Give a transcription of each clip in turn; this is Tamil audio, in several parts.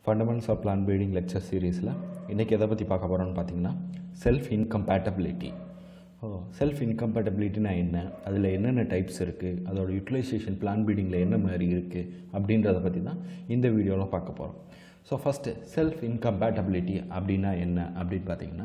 Fundamentals of plant breeding lecture சீரீஸில் இன்றைக்கி எதை பற்றி பார்க்க போகிறோம்னு பார்த்தீங்கன்னா செல்ஃப் இன்கம்பேட்டபிலிட்டி ஓ செல்ஃப் இன்கம்பேட்டபிலிட்டினா என்ன அதில் என்னென்ன டைப்ஸ் இருக்குது அதோட யூட்டிலைசேஷன் பிளான் பீடிங்கில் என்ன மாதிரி இருக்குது அப்படின்றத பற்றி தான் இந்த வீடியோவில் பார்க்க போகிறோம் ஸோ ஃபஸ்ட்டு செல்ஃப் இன்கம்பேட்டபிலிட்டி அப்படின்னா என்ன அப்படின்னு பார்த்தீங்கன்னா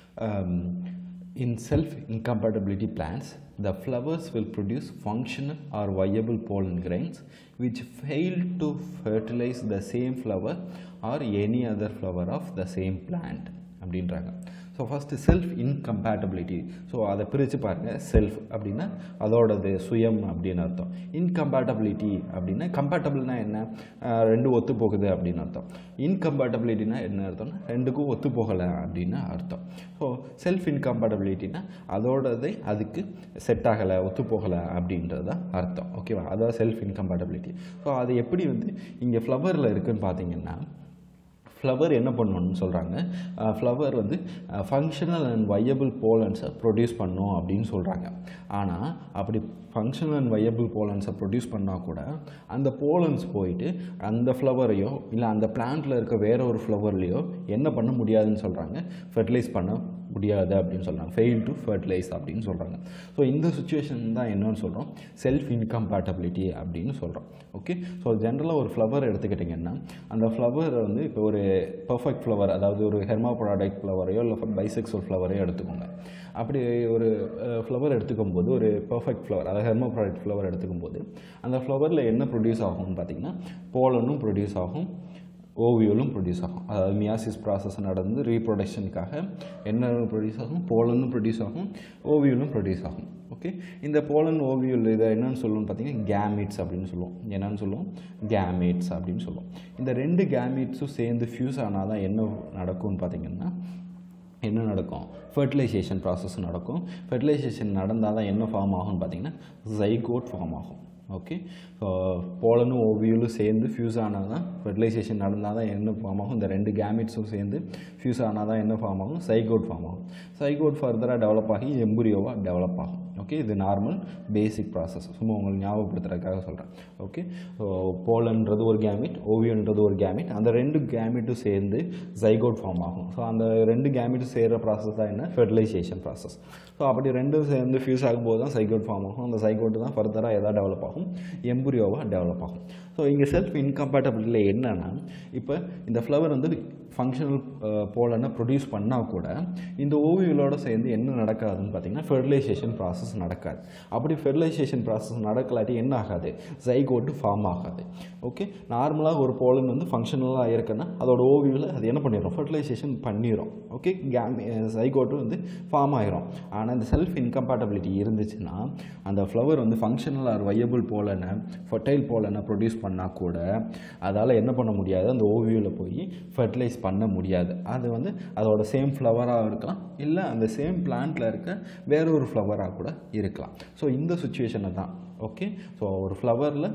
in self-incompatibility plants, the flowers will produce functional or viable pollen grains which fail to fertilize the same flower or any other flower of the same plant அப்படின்றாங்க so first self incompatibility so அதை பிரித்து பாருங்கள் செல்ஃப் அப்படின்னா அதோடது சுயம் அப்படின்னு அர்த்தம் இன்கம்பேட்டபிலிட்டி அப்படின்னா கம்பேட்டபிள்னா என்ன அஹ் ரெண்டும் ஒத்து போகுது அப்படின்னு அர்த்தம் இன்கம்பேட்டபிலிட்டினா என்ன அர்த்தம்னா ரெண்டுக்கும் ஒத்து போகலை அப்படின்னு அர்த்தம் ஸோ செல்ஃப் இன்கம்பேட்டபிலிட்டினா அதோடதை அதுக்கு செட் ஆகலை ஒத்து போகலை அப்படின்றது தான் அர்த்தம் ஓகேவா அதான் செல்ஃப் இன்கம்பேட்டபிலிட்டி ஸோ அது எப்படி வந்து இங்கே ஃப்ளவரில் இருக்குன்னு பார்த்தீங்கன்னா ஃப்ளவர் என்ன பண்ணணும்னு சொல்கிறாங்க ஃப்ளவர் வந்து ஃபங்க்ஷனல் அண்ட் வையபிள் போலன்ஸை ப்ரொடியூஸ் பண்ணும் அப்படின்னு சொல்கிறாங்க ஆனால் அப்படி ஃபங்க்ஷனல் அண்ட் வையபிள் போலன்ஸை ப்ரொடியூஸ் பண்ணால் கூட அந்த போலன்ஸ் போயிட்டு அந்த ஃப்ளவரையோ இல்லை அந்த பிளான்ட்டில் இருக்க வேற ஒரு ஃப்ளவர்லேயோ என்ன பண்ண முடியாதுன்னு சொல்கிறாங்க ஃபெர்டிலைஸ் பண்ண முடியாது அப்படின்னு சொல்கிறாங்க ஃபெயில் டு ஃபர்டிலைஸ் அப்படின்னு சொல்கிறாங்க ஸோ இந்த சுச்சுவேஷன் தான் என்னன்னு சொல்கிறோம் செல்ஃப் இன்கம்பேட்டபிலிட்டி அப்படின்னு சொல்கிறோம் ஓகே ஸோ ஜென்ரலாக ஒரு ஃப்ளவர் எடுத்துக்கிட்டிங்கன்னா அந்த ஃப்ளவர் வந்து இப்போ ஒரு பர்ஃபெக்ட் ஃப்ளவர் அதாவது ஒரு ஹெர்மா ப்ராடக்ட் ஃப்ளவரையோ இல்லை பைசெக்ஸுவல் ஃப்ளவரையோ எடுத்துக்கோங்க அப்படி ஒரு ஃப்ளவர் எடுத்துக்கும் போது ஒரு பர்ஃபெக்ட் ஃப்ளவர் அதாவது ஹெர்மா ப்ராடக்ட் ஃப்ளவர் எடுத்துக்கும் போது அந்த ஃப்ளவரில் என்ன ப்ரொடியூஸ் ஆகும்னு பார்த்தீங்கன்னா போலனும் ப்ரொடியூஸ் ஆகும் ஓவியலும் ப்ரொடியூஸ் ஆகும் அதாவது மியாசிஸ் ப்ராசஸ் நடந்து ரீப்ரொடக்ஷனுக்காக என்ன ப்ரொடியூஸ் ஆகும் போலனும் ப்ரொடியூஸ் ஆகும் ஓவியலும் ப்ரொடியூஸ் ஆகும் ஓகே இந்த போலன் ஓவியல் இதை என்னன்னு சொல்லுவோம்னு பார்த்தீங்கன்னா கேமிட்ஸ் அப்படின்னு சொல்லுவோம் என்னன்னு சொல்லுவோம் கேமிட்ஸ் அப்படின்னு சொல்லுவோம் இந்த ரெண்டு கேமிட்ஸும் சேர்ந்து ஃபியூஸ் ஆனால் தான் என்ன நடக்கும்னு பார்த்தீங்கன்னா என்ன நடக்கும் ஃபர்டிலைசேஷன் ப்ராசஸ் நடக்கும் ஃபர்டிலைசேஷன் நடந்தால் தான் என்ன ஃபார்ம் ஆகும்னு பார்த்தீங்கன்னா ஜைகோட் ஃபார்ம் ஆகும் ஓகே ஸோ போலனும் ஓவியலும் சேர்ந்து ஃபியூஸ் ஆனால் தான் ஃபெர்டிலைசேஷன் நடந்தால் தான் என்ன ஃபார்ம் ஆகும் இந்த ரெண்டு கேமிட்ஸும் சேர்ந்து ஃபியூஸ் ஆனால் தான் என்ன ஃபார்ம் ஆகும் சைகோட் ஃபார்ம் ஆகும் சைகோட் ஃபர்தராக டெவலப் ஆகி எம்புரியோவாக டெவலப் ஆகும் ஓகே இது நார்மல் பேசிக் ப்ராசஸ் சும்மா உங்களுக்கு ஞாபகப்படுத்துறதுக்காக சொல்கிறேன் ஓகே ஸோ போலன்றது ஒரு கேமிட் ஓவியன்றது ஒரு கேமிட் அந்த ரெண்டு கேமிட்டும் சேர்ந்து ஜைகோட் ஃபார்ம் ஆகும் ஸோ அந்த ரெண்டு கேமிட்டும் சேர்கிற ப்ராசஸ் தான் என்ன ஃபெர்டிலைசேஷன் ப்ராசஸ் ஸோ அப்படி ரெண்டும் சேர்ந்து ஃபியூஸ் ஆகும்போது தான் சைகோட் ஃபார்ம் ஆகும் அந்த சைகோட் தான் ஃபர்தராக எதாவது டெவலப் ஆகும் எம்புரியோவாக டெவலப் ஆகும் ஸோ இங்கே செல்ஃப் இன்கம்பேட்டபிலிட்டியில் என்னென்னா இப்போ இந்த ஃப்ளவர் வந்து ஃபங்க்ஷனல் போலனை ப்ரொடியூஸ் பண்ணால் கூட இந்த ஓவியலோட சேர்ந்து என்ன நடக்காதுன்னு பார்த்தீங்கன்னா ஃபெர்டிலைசேஷன் ப்ராசஸ் நடக்காது அப்படி ஃபெர்டிலைசேஷன் ப்ராசஸ் நடக்கலாட்டி என்ன ஆகாது ஜைகோட்டு ஃபார்ம் ஆகாது ஓகே நார்மலாக ஒரு போலன் வந்து ஃபங்க்ஷனலாக இருக்குன்னா அதோட ஓவியில் அது என்ன பண்ணிடும் ஃபெர்டிலைசேஷன் பண்ணிடும் ஓகே கேம் ஜைகோட்டு வந்து ஃபார்ம் ஆகிரும் ஆனால் இந்த செல்ஃப் இன்கம்பேட்டபிலிட்டி இருந்துச்சுன்னா அந்த ஃப்ளவர் வந்து ஃபங்க்ஷனல் ஆர் வையபிள் போலனை ஃபர்டைல் போலனை ப்ரொடியூஸ் பண்ணால் கூட அதால் என்ன பண்ண முடியாது அந்த ஓவியில் போய் ஃபர்டிலைஸ் பண்ண முடியாது அது வந்து அதோட சேம் ஃப்ளவராக இருக்கலாம் இல்லை அந்த சேம் பிளான்ட்டில் இருக்க வேற ஒரு ஃப்ளவராக கூட இருக்கலாம் ஸோ இந்த சுச்சுவேஷனை தான் ஓகே ஸோ ஒரு ஃப்ளவரில்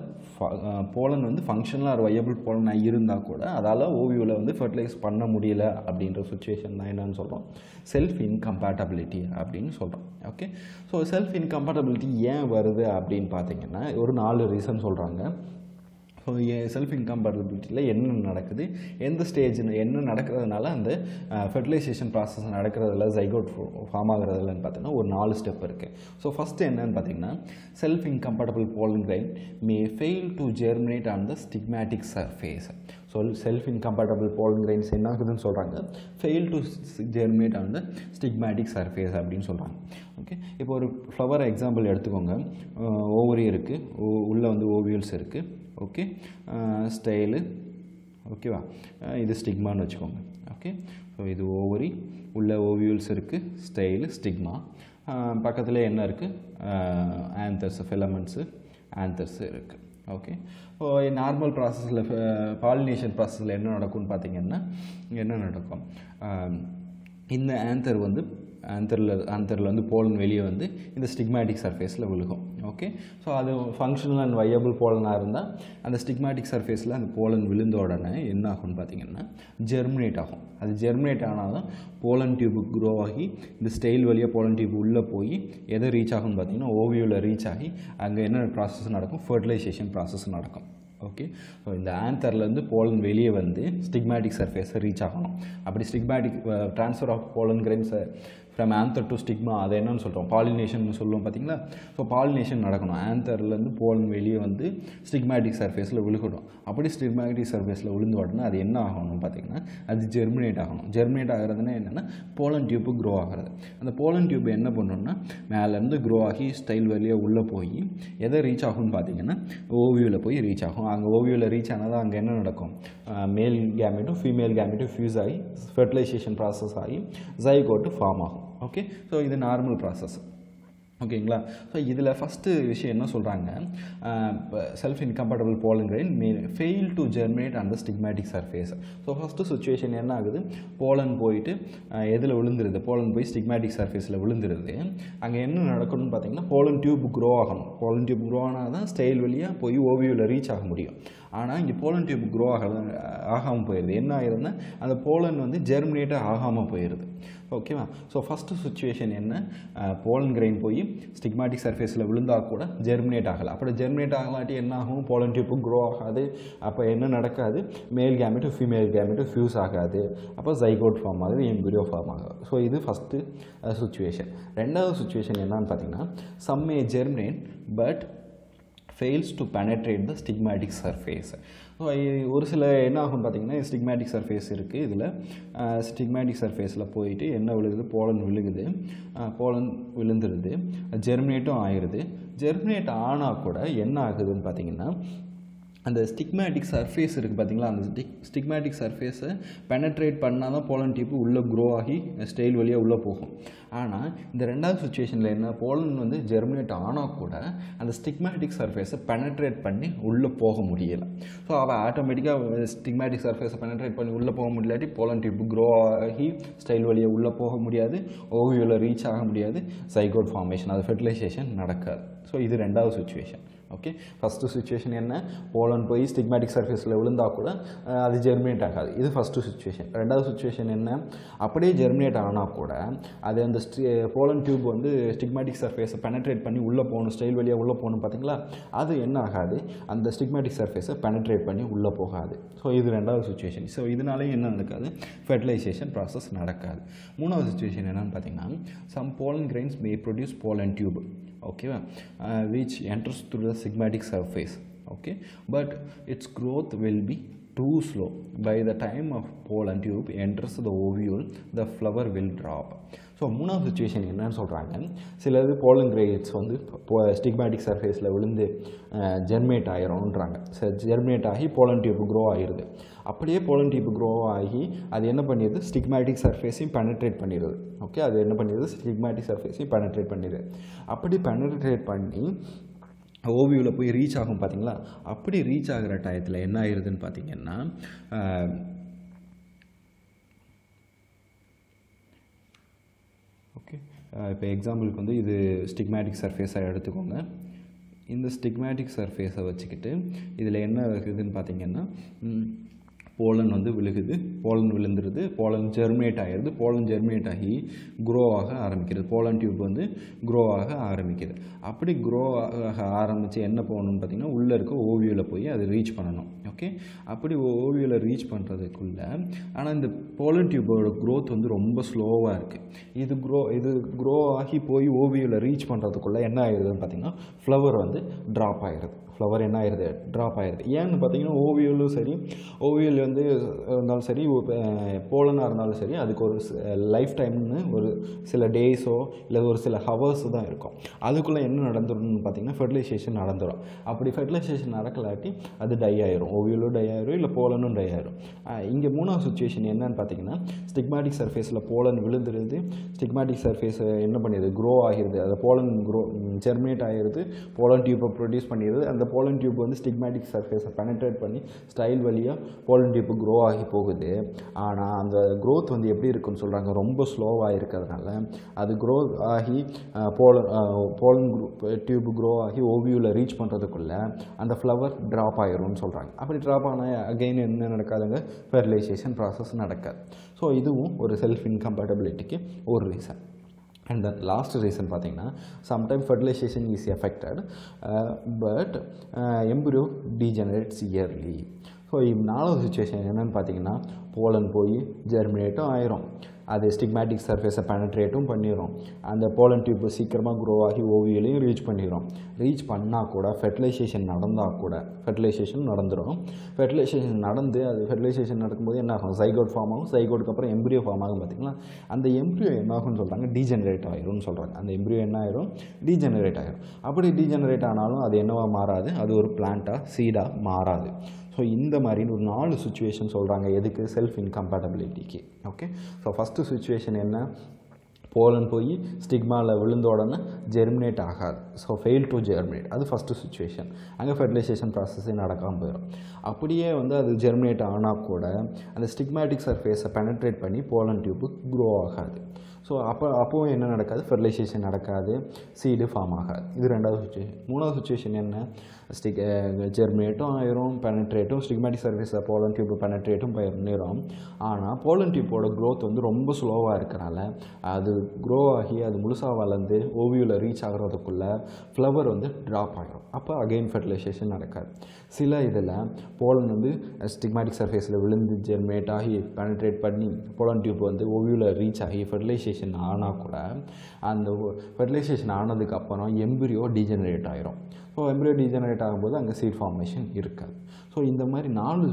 போலன் வந்து ஃபங்க்ஷனல் ஆர் வையபிள் போலனாக இருந்தால் கூட அதால் ஓவியூவில் வந்து ஃபர்டிலைஸ் பண்ண முடியல அப்படின்ற சுச்சுவேஷன் தான் என்னன்னு சொல்கிறோம் செல்ஃப் இன்கம்பேட்டபிலிட்டி அப்படின்னு சொல்கிறோம் ஓகே ஸோ செல்ஃப் இன்கம்பேட்டபிலிட்டி ஏன் வருது அப்படின்னு பார்த்தீங்கன்னா ஒரு நாலு ரீசன் சொல்கிறாங்க ஸோ செல்ஃப் இன்கம்பேட்டபிலிட்டியில் என்ன நடக்குது எந்த ஸ்டேஜ் என்ன நடக்கிறதுனால அந்த ஃபெர்டிலைசேஷன் ப்ராசஸ் நடக்கிறதுல ஜைகோட் ஃபார்ம் ஆகிறதுலன்னு பார்த்தீங்கன்னா ஒரு நாலு ஸ்டெப் இருக்குது ஸோ ஃபஸ்ட்டு என்னன்னு பார்த்தீங்கன்னா self incompatible pollen grain may fail to germinate on the stigmatic surface so self incompatible pollen grains என்ன ஆகுதுன்னு சொல்கிறாங்க fail to germinate on the stigmatic surface அப்படின்னு சொல்கிறாங்க ஓகே இப்போ ஒரு ஃப்ளவர் எக்ஸாம்பிள் எடுத்துக்கோங்க ஓவரி இருக்குது உள்ளே வந்து ஓவியல்ஸ் இருக்குது ஓகே ஸ்டைலு ஓகேவா இது ஸ்டிக்மான்னு வச்சுக்கோங்க ஓகே ஸோ இது ஓவரி உள்ள ஓவியல்ஸ் இருக்குது ஸ்டைலு ஸ்டிக்மா பக்கத்தில் என்ன இருக்குது ஆன்தர்ஸ் ஃபிலமெண்ட்ஸு ஆன்தர்ஸு இருக்குது ஓகே ஸோ நார்மல் ப்ராசஸில் பாலினேஷன் ப்ராசஸில் என்ன நடக்கும்னு பார்த்தீங்கன்னா என்ன நடக்கும் இந்த ஆன்தர் வந்து ஆந்தரில் ஆந்தரில் வந்து போலன் வெளியே வந்து இந்த ஸ்டிக்மேட்டிக் சர்ஃபேஸில் விழுகும் ஓகே ஸோ அது ஃபங்க்ஷனல் அண்ட் வையபிள் போலனாக இருந்தால் அந்த ஸ்டிக்மேட்டிக் சர்ஃபேஸில் அந்த போலன் விழுந்த உடனே என்ன ஆகும்னு பார்த்தீங்கன்னா ஜெர்மினேட் ஆகும் அது ஜெர்மினேட் ஆனால் தான் போலன் டியூப் க்ரோ ஆகி இந்த ஸ்டைல் வழியாக போலன் டியூப் உள்ளே போய் எதை ரீச் ஆகும்னு பார்த்தீங்கன்னா ஓவியோவில் ரீச் ஆகி அங்கே என்ன ப்ராசஸ் நடக்கும் ஃபர்டிலைசேஷன் ப்ராசஸ் நடக்கும் ஓகே ஸோ இந்த ஆந்தர்லேருந்து போலன் வெளியே வந்து ஸ்டிக்மேட்டிக் சர்ஃபேஸை ரீச் ஆகணும் அப்படி ஸ்டிக்மேட்டிக் ட்ரான்ஸ்ஃபர் ஆஃப் போலன் கிரெயின்ஸை ஃப்ரம் ஆந்தர் டு ஸ்டிக்மா அதை என்னன்னு சொல்கிறோம் பாலினேஷன் சொல்லுவோம் பார்த்தீங்களா ஸோ பாலினேஷன் நடக்கணும் ஆந்தர்லேருந்து போலன் வெளியே வந்து ஸ்டிக்மேட்டிக் சர்ஃபேஸில் விழுகணும் அப்படி ஸ்டிக்மேட்டிக் சர்ஃபேஸில் விழுந்த உடனே அது என்ன ஆகணும் பார்த்தீங்கன்னா அது ஜெர்மினேட் ஆகணும் ஜெர்மினேட் ஆகிறதுனா என்னென்னா போலன் டியூப்பு க்ரோ ஆகிறது அந்த போலன் டியூப் என்ன பண்ணணும்னா மேலேருந்து க்ரோ ஆகி ஸ்டைல் வழியாக உள்ளே போய் எதை ரீச் ஆகும்னு பார்த்தீங்கன்னா ஓவியூவில் போய் ரீச் ஆகும் அங்கே ஓவியூவில் ரீச் ஆனால் அங்கே என்ன நடக்கும் மேல் கேமெட்டும் ஃபீமேல் கேமெட்டும் ஃபியூஸ் ஆகி ஃபெர்டிலைசேஷன் ப்ராசஸ் ஆகி ஜைகோட்டு ஃபார்ம் ஆகும் ஓகே ஸோ இது நார்மல் ப்ராசஸ் ஓகேங்களா ஸோ இதில் ஃபஸ்ட்டு விஷயம் என்ன சொல்கிறாங்க self incompatible pollen grain may fail to germinate அந்த stigmatic surface so first situation என்ன ஆகுது போலன் போயிட்டு எதில் விழுந்துருது போலன் போய் ஸ்டிக்மேட்டிக் சர்ஃபேஸில் விழுந்துருது அங்கே என்ன நடக்கணும்னு பார்த்தீங்கன்னா போலன் டியூப் க்ரோ ஆகணும் போலன் டியூப் க்ரோ ஆனால் தான் ஸ்டைல் வழியாக போய் ஓவியூவில் ரீச் ஆக முடியும் ஆனால் இங்கே போலன் டியூப் க்ரோ ஆக ஆகாமல் போயிடுது என்ன ஆயிருதுன்னா அந்த போலன் வந்து ஜெர்மினேட்டே ஆகாமல் போயிடுது ஓகேவா ஸோ ஃபஸ்ட்டு சுச்சுவேஷன் என்ன போலன் கிரெயின் போய் ஸ்டிக்மாட்டிக் சர்ஃபேஸில் விழுந்தால் கூட ஜெர்மினேட் ஆகலை அப்படி ஜெர்மினேட் ஆகலாட்டி என்ன ஆகும் போலன் டியூப்பு க்ரோ ஆகாது அப்போ என்ன நடக்காது மேல் கேமெட்டு ஃபீமேல் கேமெட்டு ஃபியூஸ் ஆகாது அப்போ ஜைகோட் ஃபார்ம் ஆகுது எம்பிரியோ ஃபார்ம் ஆகுது ஸோ இது ஃபஸ்ட்டு சுச்சுவேஷன் ரெண்டாவது சுச்சுவேஷன் என்னன்னு பார்த்தீங்கன்னா some may germinate but fails to penetrate the stigmatic surface so ஒரு சில என்ன ஆகும் பார்த்தீங்கன்னா ஸ்டிக்மேட்டிக் சர்ஃபேஸ் இருக்குது இதில் ஸ்டிக்மேட்டிக் சர்ஃபேஸில் போயிட்டு என்ன விழுகுது போலன் விழுகுது போலன் விழுந்துருது ஜெர்மினேட்டும் ஆயிடுது ஜெர்மினேட் ஆனால் கூட என்ன ஆகுதுன்னு பார்த்தீங்கன்னா அந்த ஸ்டிக்மேட்டிக் சர்ஃபேஸ் இருக்குது பார்த்தீங்களா அந்த ஸ்டிக் ஸ்டிக்மேட்டிக் சர்ஃபேஸை பெனட்ரேட் பண்ணால் தான் போலன் டியூப்பு உள்ளே க்ரோ ஆகி ஸ்டைல் வழியாக உள்ளே போகும் ஆனால் இந்த ரெண்டாவது சுச்சுவேஷனில் என்ன போலன் வந்து ஜெர்மினேட் ஆனால் கூட அந்த ஸ்டிக்மேட்டிக் சர்ஃபேஸை பெனட்ரேட் பண்ணி உள்ளே போக முடியலை ஸோ அவள் ஆட்டோமேட்டிக்காக ஸ்டிக்மேட்டிக் சர்ஃபேஸை பெனட்ரேட் பண்ணி உள்ளே போக முடியாட்டி போலன் டியூப் க்ரோ ஆகி ஸ்டைல் வழியாக உள்ளே போக முடியாது ஓவியோவில் ரீச் ஆக முடியாது சைகோட் ஃபார்மேஷன் அது ஃபெர்டிலைசேஷன் நடக்காது ஸோ இது ரெண்டாவது சுச்சுவேஷன் ஓகே ஃபஸ்ட்டு சுச்சுவேஷன் என்ன போலன் போய் ஸ்டிக்மேட்டிக் சர்ஃபேஸில் விழுந்தால் கூட அது ஜெர்மினேட் ஆகாது இது ஃபஸ்ட்டு சுச்சுவேஷன் ரெண்டாவது சுச்சுவேஷன் என்ன அப்படியே ஜெர்மினேட் ஆனால் கூட அது அந்த ஸ்டி போலன் டியூப் வந்து ஸ்டிக்மேட்டிக் சர்ஃபேஸை பெனட்ரேட் பண்ணி உள்ளே போகணும் ஸ்டைல் வழியாக உள்ளே போகணும் பார்த்தீங்களா அது என்ன ஆகாது அந்த ஸ்டிக்மேட்டிக் சர்ஃபேஸை பெனட்ரேட் பண்ணி உள்ளே போகாது ஸோ இது ரெண்டாவது சுச்சுவேஷன் ஸோ இதனாலே என்ன நடக்காது ஃபெர்டிலைசேஷன் ப்ராசஸ் நடக்காது மூணாவது சுச்சுவேஷன் என்னென்னு பார்த்தீங்கன்னா some pollen grains may produce pollen tube ஓகேவா which enters through the sigmatic surface okay but its growth will be too slow by the time of pollen tube enters the ovule the flower will drop so மூணாவது சுச்சுவேஷன் என்னன்னு சொல்கிறாங்க சிலது போலன் கிரேட்ஸ் வந்து ஸ்டிக்மேட்டிக் சர்ஃபேஸில் விழுந்து ஜெர்மேட் ஆயிரும்ன்றாங்க ஜெர்மினேட் ஆகி போலன் டியூப் க்ரோ ஆகிருது அப்படியே போலன் டியூப் க்ரோ ஆகி அது என்ன பண்ணிடுது ஸ்டிக்மேட்டிக் சர்ஃபேஸையும் பெனட்ரேட் பண்ணிடுது ஓகே அது என்ன பண்ணிடுது ஸ்டிக்மேட்டிக் சர்ஃபேஸையும் பெனட்ரேட் பண்ணிடுது அப்படி பெனட்ரேட் பண்ணி ஓவியூவில் போய் ரீச் ஆகும் பார்த்தீங்களா அப்படி ரீச் ஆகிற டயத்தில் என்ன ஆயிருதுன்னு பார்த்தீங்கன்னா ஓகே இப்போ எக்ஸாம்பிளுக்கு வந்து இது ஸ்டிக்மேட்டிக் சர்ஃபேஸாக எடுத்துக்கோங்க இந்த ஸ்டிக்மேட்டிக் சர்ஃபேஸை வச்சுக்கிட்டு இதில் என்ன இருக்குதுன்னு பார்த்தீங்கன்னா போலன் வந்து விழுகுது போலன் விழுந்துருது போலன் ஜெர்மினேட் ஆகிடுது போலன் ஜெர்மினேட் ஆகி க்ரோ ஆக ஆரம்பிக்கிறது போலன் டியூப் வந்து க்ரோ ஆக ஆரம்பிக்குது அப்படி க்ரோ ஆக ஆரம்பித்து என்ன போகணும்னு பார்த்தீங்கன்னா உள்ளே இருக்க ஓவியோவில் போய் அது ரீச் பண்ணணும் ஓகே அப்படி ஓவியோவில் ரீச் பண்ணுறதுக்குள்ள ஆனால் இந்த போலன் டியூப்போட க்ரோத் வந்து ரொம்ப ஸ்லோவாக இருக்குது இது க்ரோ இது க்ரோ ஆகி போய் ஓவியோவில் ரீச் பண்ணுறதுக்குள்ளே என்ன ஆயிடுதுன்னு பார்த்தீங்கன்னா ஃப்ளவர் வந்து ட்ராப் ஆகிடுது ஃப்ளவர் என்ன ஆயிடுது ட்ராப் ஆயிடுது ஏன்னு பார்த்தீங்கன்னா ஓவியலும் சரி ஓவியல் வந்து இருந்தாலும் சரி போலனாக இருந்தாலும் சரி அதுக்கு ஒரு லைஃப் டைம்னு ஒரு சில டேஸோ இல்லை ஒரு சில ஹவர்ஸ் தான் இருக்கும் அதுக்குள்ளே என்ன நடந்துரும்னு பார்த்தீங்கன்னா ஃபெர்டிலைசேஷன் நடந்துடும் அப்படி ஃபெர்டிலைசேஷன் நடக்கலாட்டி அது டை ஆயிரும் ஓவியலும் டை ஆயிரும் இல்லை போலனும் டை ஆயிரும் இங்கே மூணாவது சுச்சுவேஷன் என்னன்னு பார்த்தீங்கன்னா ஸ்டிக்மேட்டிக் சர்ஃபேஸில் போலன் விழுந்துருது ஸ்டிக்மேட்டிக் சர்ஃபேஸ் என்ன பண்ணிடுது க்ரோ ஆகிருது அது போலன் க்ரோ ஜெர்மினேட் ஆகிருது போலன் டியூப்பை ப்ரொடியூஸ் பண்ணிடுது அந்த போலன் டியூப் வந்து ஸ்டிக்மேட்டிக் சர்ஃபேஸை பெனட்ரேட் பண்ணி ஸ்டைல் வழியாக போலன் டியூப் க்ரோ ஆகி போகுது ஆனால் அந்த க்ரோத் வந்து எப்படி இருக்குன்னு சொல்கிறாங்க ரொம்ப ஸ்லோவாக இருக்கிறதுனால அது க்ரோ ஆகி போலன் போலன் டியூப் க்ரோ ஆகி ஓவியூவில் ரீச் பண்ணுறதுக்குள்ளே அந்த ஃப்ளவர் ட்ராப் ஆயிரும்னு சொல்கிறாங்க அப்படி ட்ராப் ஆனால் அகெயின் என்ன நடக்காதுங்க ஃபெர்டிலைசேஷன் ப்ராசஸ் நடக்காது ஸோ இதுவும் ஒரு செல்ஃப் இன்கம்பேட்டபிலிட்டிக்கு ஒரு reason and then last reason பார்த்தீங்கன்னா sometime fertilisation is effected but embryo degenerates early so நாலாவது சுச்சுவேஷன் என்னென்னு பார்த்தீங்கன்னா போலன் போய் ஜெர்மினேட்டும் ஆயிரும் அது ஸ்டிக்மேட்டிக் சர்ஃபேஸை பெனட்ரேட்டும் பண்ணிடும் அந்த போலன் டியூப் சீக்கிரமாக க்ரோ ஆகி ஓவியிலையும் ரீச் பண்ணிடும் ரீச் பண்ணால் கூட ஃபெர்டிலைசேஷன் நடந்தால் கூட ஃபெர்டிலைசேஷன் நடந்துடும் ஃபெர்டிலைசேஷன் நடந்து அது ஃபெர்டிலைசேஷன் நடக்கும்போது என்ன ஆகும் சைகோட் ஃபார்ம் ஆகும் சைகோட்டுக்கு அப்புறம் எம்ப்ரியோ ஃபார்ம் ஆகும் பார்த்தீங்களா அந்த எம்ப்ரியோ என்ன ஆகும்னு சொல்கிறாங்க டீஜெனரேட் ஆயிரும்னு சொல்கிறாங்க அந்த எம்ப்ரியோ என்ன ஆயிரும் டீஜெனரேட் ஆயிரும் அப்படி டீஜெனரேட் ஆனாலும் அது என்னவா மாறாது அது ஒரு பிளான்ட்டாக சீடாக மாறாது ஸோ இந்த மாதிரின்னு ஒரு நாலு சுச்சுவேஷன் சொல்கிறாங்க எதுக்கு செல்ஃப் இன்கம்பேட்டபிலிட்டிக்கு ஓகே ஸோ ஃபஸ்ட்டு சுச்சுவேஷன் என்ன போலன் போய் ஸ்டிக்மாவில் விழுந்த உடனே ஜெர்மினேட் ஆகாது ஸோ ஃபெயில் டு ஜெர்மினேட் அது ஃபஸ்ட்டு சுச்சுவேஷன் அங்கே ஃபெர்டிலைசேஷன் ப்ராசஸே நடக்காமல் போயிடும் அப்படியே வந்து அது ஜெர்மினேட் ஆனால் கூட அந்த ஸ்டிக்மேட்டிக் சர்ஃபேஸை பெனட்ரேட் பண்ணி போலன் டியூப்பு க்ரோ ஆகாது ஸோ அப்போ அப்போவும் என்ன நடக்காது ஃபெர்டிலைசேஷன் நடக்காது சீடு ஃபார்ம் ஆகாது இது ரெண்டாவது சுச்சுவேஷன் மூணாவது சுச்சுவேஷன் என்ன ஸ்டிக் ஜெர்மினேட்டும் ஆயிரும் பெனட்ரேட்டும் ஸ்டிக்மேட்டிக் சர்ஃபேஸை போலன் டியூப் பெனட்ரேட்டும் பண்ணிடும் ஆனால் போலன் டியூப்போட க்ரோத் வந்து ரொம்ப ஸ்லோவாக இருக்கனால அது க்ரோ ஆகி அது முழுசாக வளர்ந்து ஓவியூவில் ரீச் ஆகிறதுக்குள்ளே ஃப்ளவர் வந்து ட்ராப் ஆகிடும் அப்போ அகெயின் ஃபெர்டிலைசேஷன் நடக்காது சில இதில் போலன் வந்து ஸ்டிக்மேட்டிக் சர்ஃபேஸில் விழுந்து ஜெர்மேட் ஆகி பெனட்ரேட் பண்ணி போலன் டியூப் வந்து ஓவியூவில் ரீச் ஆகி ஃபெர்டிலைசேஷன் ஆனால் கூட அந்த ஃபெர்டிலைசேஷன் ஆனதுக்கப்புறம் எம்பிரியோ டீஜெனரேட் ஆகிரும் ஸோ எம்பிரியோ டீஜெனரேட் ஆகும்போது அங்கே சீட் ஃபார்மேஷன் இருக்காது ஸோ இந்த மாதிரி நாலு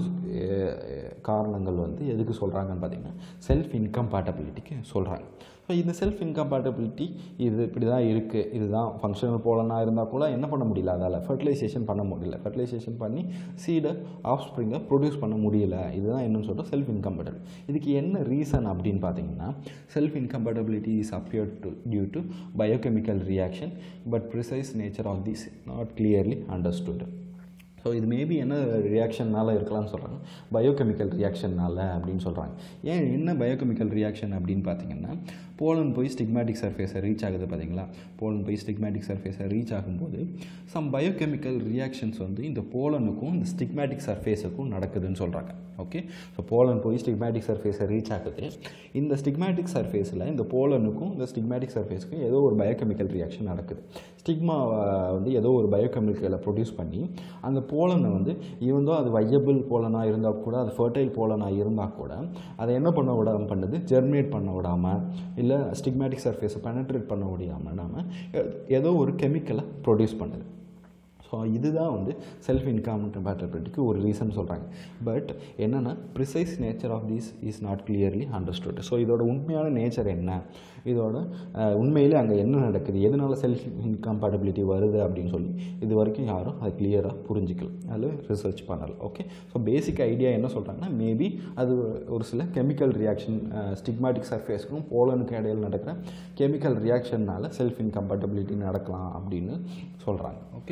காரணங்கள் வந்து எதுக்கு சொல்கிறாங்கன்னு பார்த்தீங்கன்னா செல்ஃப் இன்கம்பேட்டபிலிட்டிக்கு சொல்கிறாங்க ஸோ இந்த செல்ஃப் இன்கம்பேட்டபிலிட்டி இது இப்படி தான் இருக்குது இதுதான் ஃபங்க்ஷனல் போலனாக இருந்தால் கூட என்ன பண்ண முடியல அதால் ஃபர்டிலைசேஷன் பண்ண முடியல ஃபர்டிலைசேஷன் பண்ணி சீடை ஆஃப் ஸ்ப்ரிங்கை ப்ரொடியூஸ் பண்ண முடியல இதுதான் என்னன்னு சொல்கிறோம் செல்ஃப் இன்கம்பேட்டபிள் இதுக்கு என்ன ரீசன் அப்படின்னு பார்த்தீங்கன்னா self incompatibility is appear to due to biochemical reaction but precise nature of this not clearly understood so இது மேபி என்ன ரியாக்ஷன்னால இருக்கலாம்னு சொல்கிறாங்க பயோகெமிக்கல் ரியாக்ஷன்னால அப்படின்னு சொல்கிறாங்க ஏன் என்ன பயோகெமிக்கல் ரியாக்ஷன் அப்படின்னு பார்த்தீங்கன்னா போலன் போய் ஸ்டிக்மேட்டிக் சர்ஃபேஸை ரீச் ஆகுது பார்த்தீங்களா போலன் போய் ஸ்டிக்மேட்டிக் சர்ஃபேஸை ரீச் ஆகும்போது சம் பயோகெமிக்கல் ரியாக்ஷன்ஸ் வந்து இந்த போலனுக்கும் இந்த ஸ்டிக்மேட்டிக் சர்ஃபேஸுக்கும் நடக்குதுன்னு சொல்கிறாங்க ஓகே ஸோ போலன் போய் ஸ்டிக்மேட்டிக் சர்ஃபேஸை ரீச் ஆகுது இந்த ஸ்டிக்மேட்டிக் சர்ஃபேஸில் இந்த போலனுக்கும் இந்த ஸ்டிக்மேட்டிக் சர்ஃபேஸுக்கும் ஏதோ ஒரு பயோகெமிக்கல் ரியாக்ஷன் நடக்குது ஸ்டிக்மா வந்து ஏதோ ஒரு பயோகெமிக்கலை ப்ரொடியூஸ் பண்ணி அந்த போலனை வந்து ஈவந்தோ அது வையபிள் போலனாக இருந்தால் கூட அது ஃபர்டைல் போலனாக இருந்தால் கூட அதை என்ன பண்ண விடாமல் பண்ணுது ஜெர்மினேட் பண்ண விடாமல் இல்லை ஸ்டிக்மேட்டிக் சர்ஃபேஸை பெனட்ரேட் பண்ண விடாமல் ஏதோ ஒரு கெமிக்கலை ப்ரொடியூஸ் பண்ணுது ஸோ இதுதான் வந்து செல்ஃப் இன்கம்பேட்டபிலிட்டிக்கு ஒரு ரீசன் சொல்கிறாங்க பட் என்னென்னா precise nature of this is not clearly understood so இதோட உண்மையான நேச்சர் என்ன இதோட அஹ், உண்மையிலே அங்கே என்ன நடக்குது எதனால செல்ஃப் இன்கம்பேட்டபிலிட்டி வருது அப்படின்னு சொல்லி இது வரைக்கும் யாரும் அதை கிளியராக புரிஞ்சிக்கல அதில் ரிசர்ச் பண்ணல ஓகே ஸோ பேசிக் ஐடியா என்ன சொல்கிறாங்கன்னா மேபி அது ஒரு சில கெமிக்கல் ரியாக்ஷன் ஸ்டிக்மாட்டிக் சர்ஃபேஸ்க்கும் போலனுக்கு இடையில் நடக்கிற கெமிக்கல் ரியாக்ஷன்னால செல்ஃப் இன்கம்பேட்டபிலிட்டி நடக்கலாம் அப்படின்னு சொல்கிறாங்க okay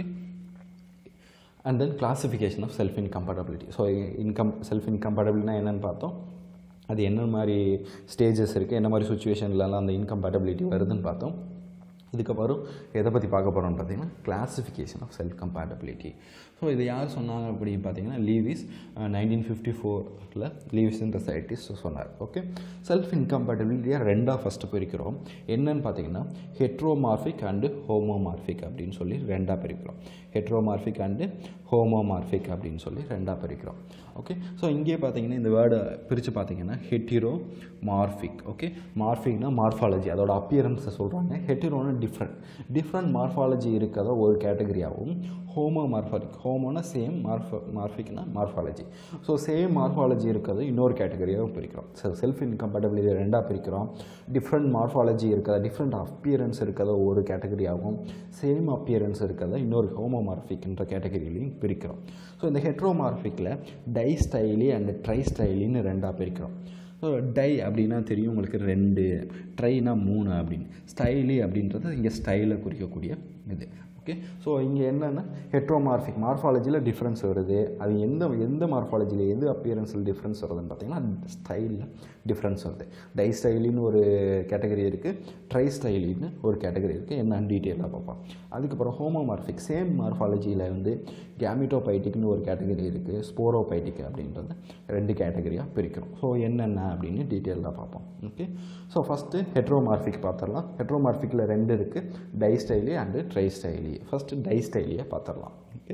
and then classification of self incompatibility so income self இன்கம்பேட்டபிள்னா என்னென்னு பார்த்தோம் அது என்ன மாதிரி ஸ்டேஜஸ் இருக்குது என்ன மாதிரி சுச்சுவேஷன்லலாம் அந்த இன்கம்பேட்டபிலிட்டி வருதுன்னு பார்த்தோம் இதுக்கப்புறம் எதை பற்றி பார்க்க போகிறோம்னு பார்த்தீங்கன்னா classification of self compatibility so இது யார் சொன்னாங்க அப்படின்னு பார்த்தீங்கன்னா லீவிஸ் நைன்டீன் ஃபிஃப்டி ஃபோரில் லீவிஸ் இந்த சைட்டிஸ்ட் சொன்னார் ஓகே செல்ஃப் இன்கம்பேட்டபிலிட்டியாக ரெண்டாக ஃபஸ்ட்டு பிரிக்கிறோம் என்னன்னு பார்த்தீங்கன்னா ஹெட்ரோமார்பிக் அண்டு ஹோமோமார்பிக் அப்படின்னு சொல்லி ரெண்டாக பிரிக்கிறோம் ஹெட்ரோமார்பிக் அண்டு ஹோமோமார்பிக் அப்படின்னு சொல்லி ரெண்டாக பிரிக்கிறோம் ஓகே ஸோ இங்கேயே பார்த்தீங்கன்னா இந்த வேர்டை பிரித்து பார்த்தீங்கன்னா ஹெட்டிரோ மார்பிக் ஓகே மார்பிக்னா மார்ஃபாலஜி அதோட அப்பியரன்ஸை சொல்கிறாங்க ஹெட்டிரோனா டிஃப்ரெண்ட் டிஃப்ரெண்ட் மார்ஃபாலஜி இருக்கிறத ஒரு கேட்டகரியாகவும் ஹோமோ மார்ஃபாலிக் ஹோமோனா சேம் மார்ஃப மார்ஃபிக்னா மார்ஃபாலஜி ஸோ சேம் மார்ஃபாலஜி இருக்கிறது இன்னொரு கேட்டகரியாகவும் பிரிக்கிறோம் ஸோ செல்ஃப் இன்கம்பேட்டபிலிட்டி ரெண்டாக பிரிக்கிறோம் டிஃப்ரெண்ட் மார்ஃபாலஜி இருக்கிறத டிஃப்ரெண்ட் அப்பியரன்ஸ் இருக்கிறத ஒரு கேட்டகரியாகவும் சேம் அப்பியரன்ஸ் இருக்கிறத இன்னொரு ஹோமோமார்பிக்ன்ற கேட்டகரியிலையும் பிரிக்கிறோம் ஸோ இந்த ஹெட்ரோமார்பிக்கில் டை ஸ்டைலி அண்ட் ட்ரை ஸ்டைலின்னு ரெண்டாக பிரிக்கிறோம் ஸோ டை அப்படின்னா தெரியும் உங்களுக்கு ரெண்டு ட்ரைனா மூணு அப்படின்னு ஸ்டைலி அப்படின்றது இங்கே ஸ்டைலை குறிக்கக்கூடிய இது ஓகே ஸோ இங்கே என்னென்னா ஹெட்ரோமார்ஃபிக் மார்ஃபாலஜியில் டிஃப்ரென்ஸ் வருது அது எந்த எந்த மார்ஃபாலஜியில் எது அப்பியரன்ஸில் டிஃப்ரென்ஸ் வருதுன்னு பார்த்தீங்கன்னா ஸ்டைலில் டிஃப்ரென்ஸ் வருது டை ஸ்டைலின்னு ஒரு கேட்டகரி இருக்குது ட்ரை ஸ்டைலின்னு ஒரு கேட்டகரி இருக்குது என்னன்னு டீட்டெயிலாக பார்ப்போம் அதுக்கப்புறம் ஹோமோமார்ஃபிக் சேம் மார்ஃபாலஜியில் வந்து கேமிட்டோபைட்டிக்னு ஒரு கேட்டகரி இருக்குது ஸ்போரோபைட்டிக் அப்படின்றது ரெண்டு கேட்டகரியாக பிரிக்கிறோம் ஸோ என்னென்ன அப்படின்னு டீட்டெயிலாக பார்ப்போம் ஓகே ஸோ ஃபஸ்ட்டு ஹெட்ரோமார்ஃபிக் பார்த்துடலாம் ஹெட்ரோமார்ஃபிக்கில் ரெண்டு இருக்குது distyly and tristyly first டை ஸ்டைலியை பார்த்துடலாம் okay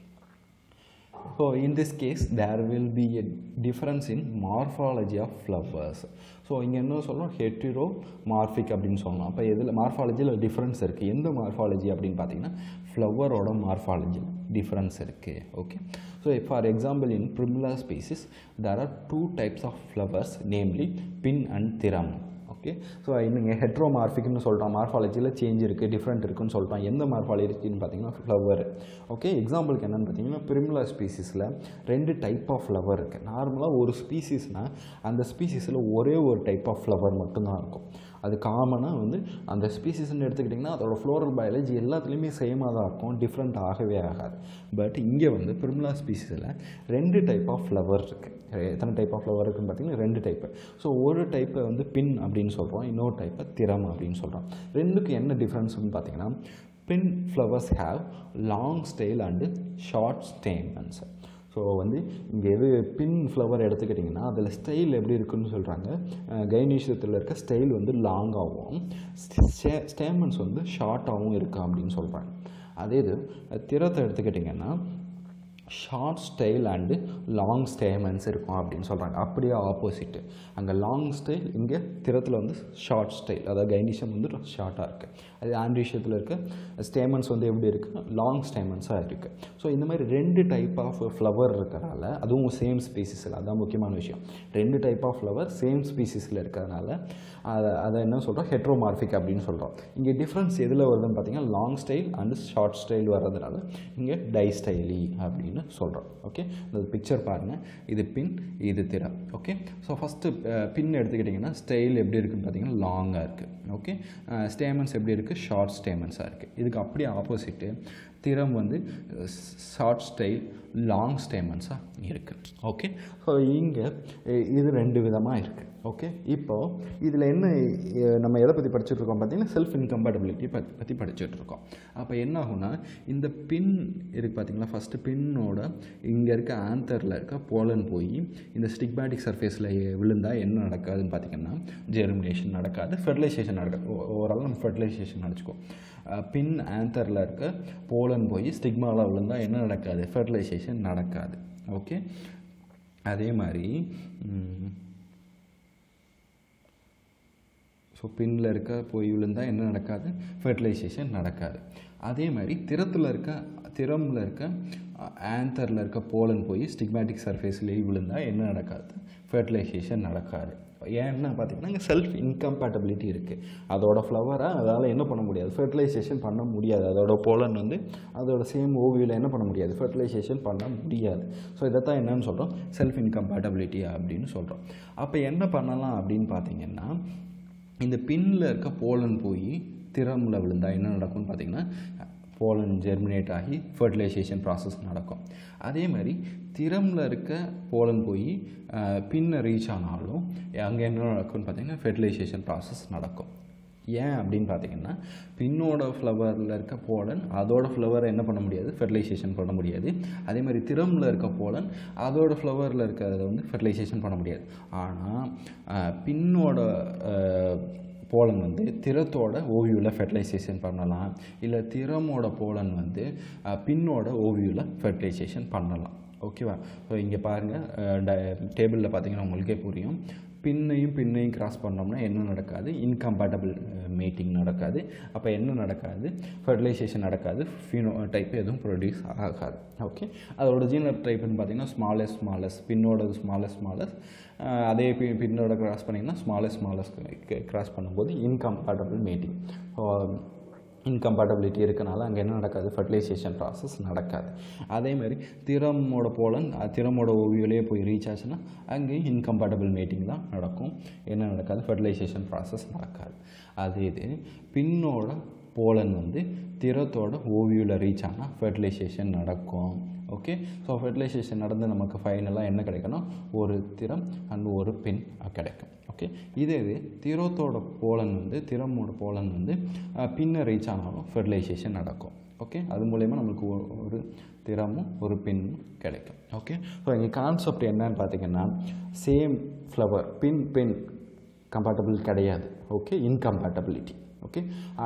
so in this case there will be a difference in morphology of flowers so இங்கே என்ன சொல்லணும் ஹெட்ரிரோ மார்ஃபிக் அப்படின்னு சொல்லணும் அப்போ எதில் மார்ஃபாலஜியில் டிஃப்ரென்ஸ் இருக்குது எந்த மார்ஃபாலஜி அப்படின்னு பார்த்தீங்கன்னா ஃப்ளவரோட மார்ஃபாலஜியில் டிஃப்ரென்ஸ் இருக்குது okay so for example in Primula species there are two types of flowers namely pin and thrum okay so இங்கே ஹெட்ரோமார்ஃபிக்னு சொல்கிறோம் மார்ஃபாலஜியில் சேஞ்ச் இருக்குது டிஃப்ரெண்ட் இருக்குன்னு சொல்கிறோம் எந்த மார்ஃபாலஜின்னு பார்த்தீங்கன்னா ஃப்ளவர் ஓகே எக்ஸாம்பிளுக்கு என்னென்னு பார்த்தீங்கன்னா பிரிமுலா ஸ்பீசிஸில் ரெண்டு டைப் ஆஃப் ஃப்ளவர் இருக்குது நார்மலாக ஒரு ஸ்பீசிஸ்னால் அந்த ஸ்பீசிஸில் ஒரே ஒரு டைப் ஆஃப் ஃப்ளவர் மட்டும்தான் இருக்கும் அது காமனாக வந்து அந்த ஸ்பீசிஸ்ன்னு எடுத்துக்கிட்டிங்கன்னா அதோட ஃப்ளோரல் பயாலஜி எல்லாத்துலேயுமே சேமாக தான் இருக்கும் டிஃப்ரெண்ட் ஆகவே ஆகாது பட் இங்கே வந்து பிரிமுலா ஸ்பீசிஸில் ரெண்டு டைப் ஆஃப் ஃப்ளவர் இருக்குது எத்தனை டைப் ஆஃப் ஃப்ளவர் இருக்குன்னு பார்த்தீங்கன்னா ரெண்டு டைப்பு ஸோ ஒரு டைப்பை வந்து பின் அப்படின்னு சொல்கிறோம் இன்னொரு டைப்பை திறம் அப்படின்னு சொல்கிறோம் ரெண்டுக்கு என்ன டிஃப்ரென்ஸ்னு பார்த்தீங்கன்னா pin flowers have long style and short stamens so வந்து இங்கே எது பின் ஃப்ளவர் எடுத்துக்கிட்டிங்கன்னா அதில் ஸ்டைல் எப்படி இருக்குன்னு சொல்கிறாங்க கைனீஷத்தில் இருக்க ஸ்டைல் வந்து லாங்காகவும் ஸ்டேமன்ஸ் வந்து ஷார்ட்டாகவும் இருக்கா அப்படின்னு சொல்கிறாங்க அதே இது திறத்தை எடுத்துக்கிட்டிங்கன்னா short style and long stamens இருக்கும் அப்படின்னு சொல்கிறாங்க அப்படியே ஆப்போசிட்டு அங்கே லாங் ஸ்டைல் இங்கே திறத்தில் வந்து ஷார்ட் ஸ்டைல் அதாவது கைனிஷம் வந்து ஷார்ட்டாக இருக்குது அது ஆண்ட்ரிஷியத்தில் இருக்க ஸ்டேமன்ஸ் வந்து எப்படி இருக்குது லாங் ஸ்டேமன்ஸாக இருக்குது ஸோ இந்த மாதிரி ரெண்டு டைப் ஆஃப் ஃப்ளவர் இருக்கிறனால அதுவும் சேம் ஸ்பீசிஸில் அதுதான் முக்கியமான விஷயம் ரெண்டு டைப் ஆஃப் ஃப்ளவர் சேம் ஸ்பீசிஸில் இருக்கிறதுனால அதை அதை என்ன சொல்கிறோம் ஹெட்ரோமார்ஃபிக் அப்படின்னு சொல்கிறோம் இங்கே டிஃப்ரென்ஸ் எதில் வருதுன்னு பார்த்தீங்கன்னா long style and short style வர்றதுனால இங்கே டை ஸ்டைலி அப்படின்னு சொல்கிறோம் ஓகே இந்த பிக்சர் பாருங்கள் இது பின் இது திறம் ஓகே ஸோ ஃபஸ்ட்டு பின் எடுத்துக்கிட்டிங்கன்னா ஸ்டைல் எப்படி இருக்குன்னு பார்த்தீங்கன்னா லாங்காக இருக்குது ஓகே ஸ்டேமன்ஸ் எப்படி இருக்குது ஷார்ட் ஸ்டேமன்ஸாக இருக்குது இதுக்கு அப்படியே ஆப்போசிட்டு திறம் வந்து ஷார்ட் ஸ்டைல் லாங் ஸ்டேமன்ஸாக இருக்குது ஓகே ஸோ இங்கே இது ரெண்டு விதமாக இருக்குது ஓகே இப்போது இதில் என்ன அஹ், நம்ம எதை பற்றி படிச்சுட்டு இருக்கோம் பார்த்தீங்கன்னா செல்ஃப் இன்கம்பேட்டபிலிட்டி பற்றி பற்றி படிச்சுட்டு இருக்கோம் அப்போ என்ன ஆகும்னா இந்த பின் இருக்குது பார்த்தீங்களா ஃபஸ்ட்டு பின்னோட இங்கே இருக்க ஆந்தரில் இருக்க போலன் போய் இந்த ஸ்டிக்மேட்டிக் சர்ஃபேஸில் விழுந்தால் என்ன நடக்காதுன்னு பார்த்தீங்கன்னா ஜெர்மினேஷன் நடக்காது ஃபெர்டிலைசேஷன் நடக்காது ஓவரால் நம்ம ஃபெர்டிலைசேஷன் நினச்சிக்கோ பின் ஆந்தரில் இருக்க போலன் போய் ஸ்டிக்மாவில் விழுந்தால் என்ன நடக்காது ஃபெர்டிலைசேஷன் நடக்காது ஓகே அதே மாதிரி ம், ஸோ பின்னில் இருக்க போய் விழுந்தால் என்ன நடக்காது ஃபெர்டிலைசேஷன் நடக்காது அதே மாதிரி திறத்தில் இருக்க திறமில் இருக்க ஆந்தரில் இருக்க போலன் போய் ஸ்டிக்மேட்டிக் சர்ஃபேஸ்லேயே விழுந்தால் என்ன நடக்காது ஃபெர்டிலைசேஷன் நடக்காது ஏன்னா பார்த்தீங்கன்னா இங்கே செல்ஃப் இன்கம்பேட்டபிலிட்டி இருக்குது அதோட ஃப்ளவரை அதால் என்ன பண்ண முடியாது ஃபெர்டிலைசேஷன் பண்ண முடியாது அதோட போலன் வந்து அதோட சேம் ஓவியில் என்ன பண்ண முடியாது ஃபெர்டிலைசேஷன் பண்ண முடியாது ஸோ இதைத்தான் என்னன்னு சொல்கிறோம் செல்ஃப் இன்கம்பேட்டபிலிட்டி அப்படின்னு சொல்கிறோம் அப்போ என்ன பண்ணலாம் அப்படின்னு பார்த்தீங்கன்னா இந்த பின்னில் இருக்க போலன் போய் திறமில் விழுந்தா என்ன நடக்கும்னு பார்த்தீங்கன்னா போலன் ஜெர்மினேட் ஆகி ஃபர்டிலைசேஷன் ப்ராசஸ் நடக்கும் அதே மாதிரி திறமில் இருக்க போலன் போய் பின்னை ரீச் ஆனாலும் அங்கே என்ன நடக்கும்னு பார்த்தீங்கன்னா ஃபெர்டிலைசேஷன் ப்ராசஸ் நடக்கும் ஏன் அப்படின்னு பார்த்தீங்கன்னா பின்னோட ஃப்ளவரில் இருக்க போலன் அதோட ஃப்ளவரை என்ன பண்ண முடியாது ஃபெர்டிலைசேஷன் பண்ண முடியாது அதே மாதிரி திறமில் இருக்க போலன் அதோட ஃப்ளவரில் இருக்கிறத வந்து ஃபெர்டிலைசேஷன் பண்ண முடியாது ஆனால் பின்னோட அஹ், போலன் வந்து திறத்தோட ஓவியூவில் ஃபெர்டிலைசேஷன் பண்ணலாம் இல்லை திறமோட போலன் வந்து அஹ், பின்னோட ஓவியூவில் ஃபெர்டிலைசேஷன் பண்ணலாம் ஓகேவா ஸோ இங்கே பாருங்கள் டேபிளில் பார்த்தீங்கன்னா உங்களுக்கே புரியும் பின்னையும் பின்னையும் கிராஸ் பண்ணோம்னா என்ன நடக்காது இன்கம்பேட்டபிள் மீட்டிங் நடக்காது அப்போ என்ன நடக்காது ஃபெர்டிலைசேஷன் நடக்காது ஃபினோ டைப் எதுவும் ப்ரொடியூஸ் ஆகாது ஓகே அதோட ஜீனர் டைப்னு பார்த்தீங்கன்னா ஸ்மாலஸ்ட் ஸ்மாலஸ் பின்னோட ஸ்மாலஸ்ட் ஸ்மாலஸ் அதே பி பின்னோட கிராஸ் பண்ணிங்கன்னா ஸ்மாலஸ்ட் ஸ்மாலஸ் கிராஸ் பண்ணும்போது இன்கம்பேட்டபிள் மீட்டிங் இன்கம்பேட்டபிலிட்டி இருக்கனால அங்கே என்ன நடக்காது ஃபர்டிலைசேஷன் ப்ராசஸ் நடக்காது அதேமாதிரி திறமோட போலன் அஹ், திறமோட ஓவியிலே போய் ரீச் ஆச்சுன்னா அங்கேயும் இன்கம்பேட்டபிள் மீட்டிங் தான் நடக்கும் என்ன நடக்காது ஃபர்டிலைசேஷன் ப்ராசஸ் நடக்காது அதே இது பின்னோட போலன் வந்து திறத்தோட ஓவியூவில் ரீச் ஆனால் ஃபெர்டிலைசேஷன் நடக்கும் ஓகே ஸோ ஃபெர்டிலைசேஷன் நடந்து நமக்கு ஃபைனலாக என்ன கிடைக்கணும் ஒரு திறம் அண்ட் ஒரு பெண் கிடைக்கும் ஓகே இதே இது திறத்தோட போலன் வந்து திறமோட போலன் வந்து அஹ், பின்ன ரீச் ஆனாலும் ஃபெர்டிலைசேஷன் நடக்கும் ஓகே அது மூலயமா நம்மளுக்கு ஒ- ஒரு திறமும் ஒரு பெண்ணும் கிடைக்கும் ஓகே ஸோ இங்கே கான்செப்ட் என்னன்னு பார்த்தீங்கன்னா சேம் ஃப்ளவர் பின் பெண் கம்பேட்டபிள் கிடையாது ஓகே இன்கம்பேட்டபிலிட்டி ஓகே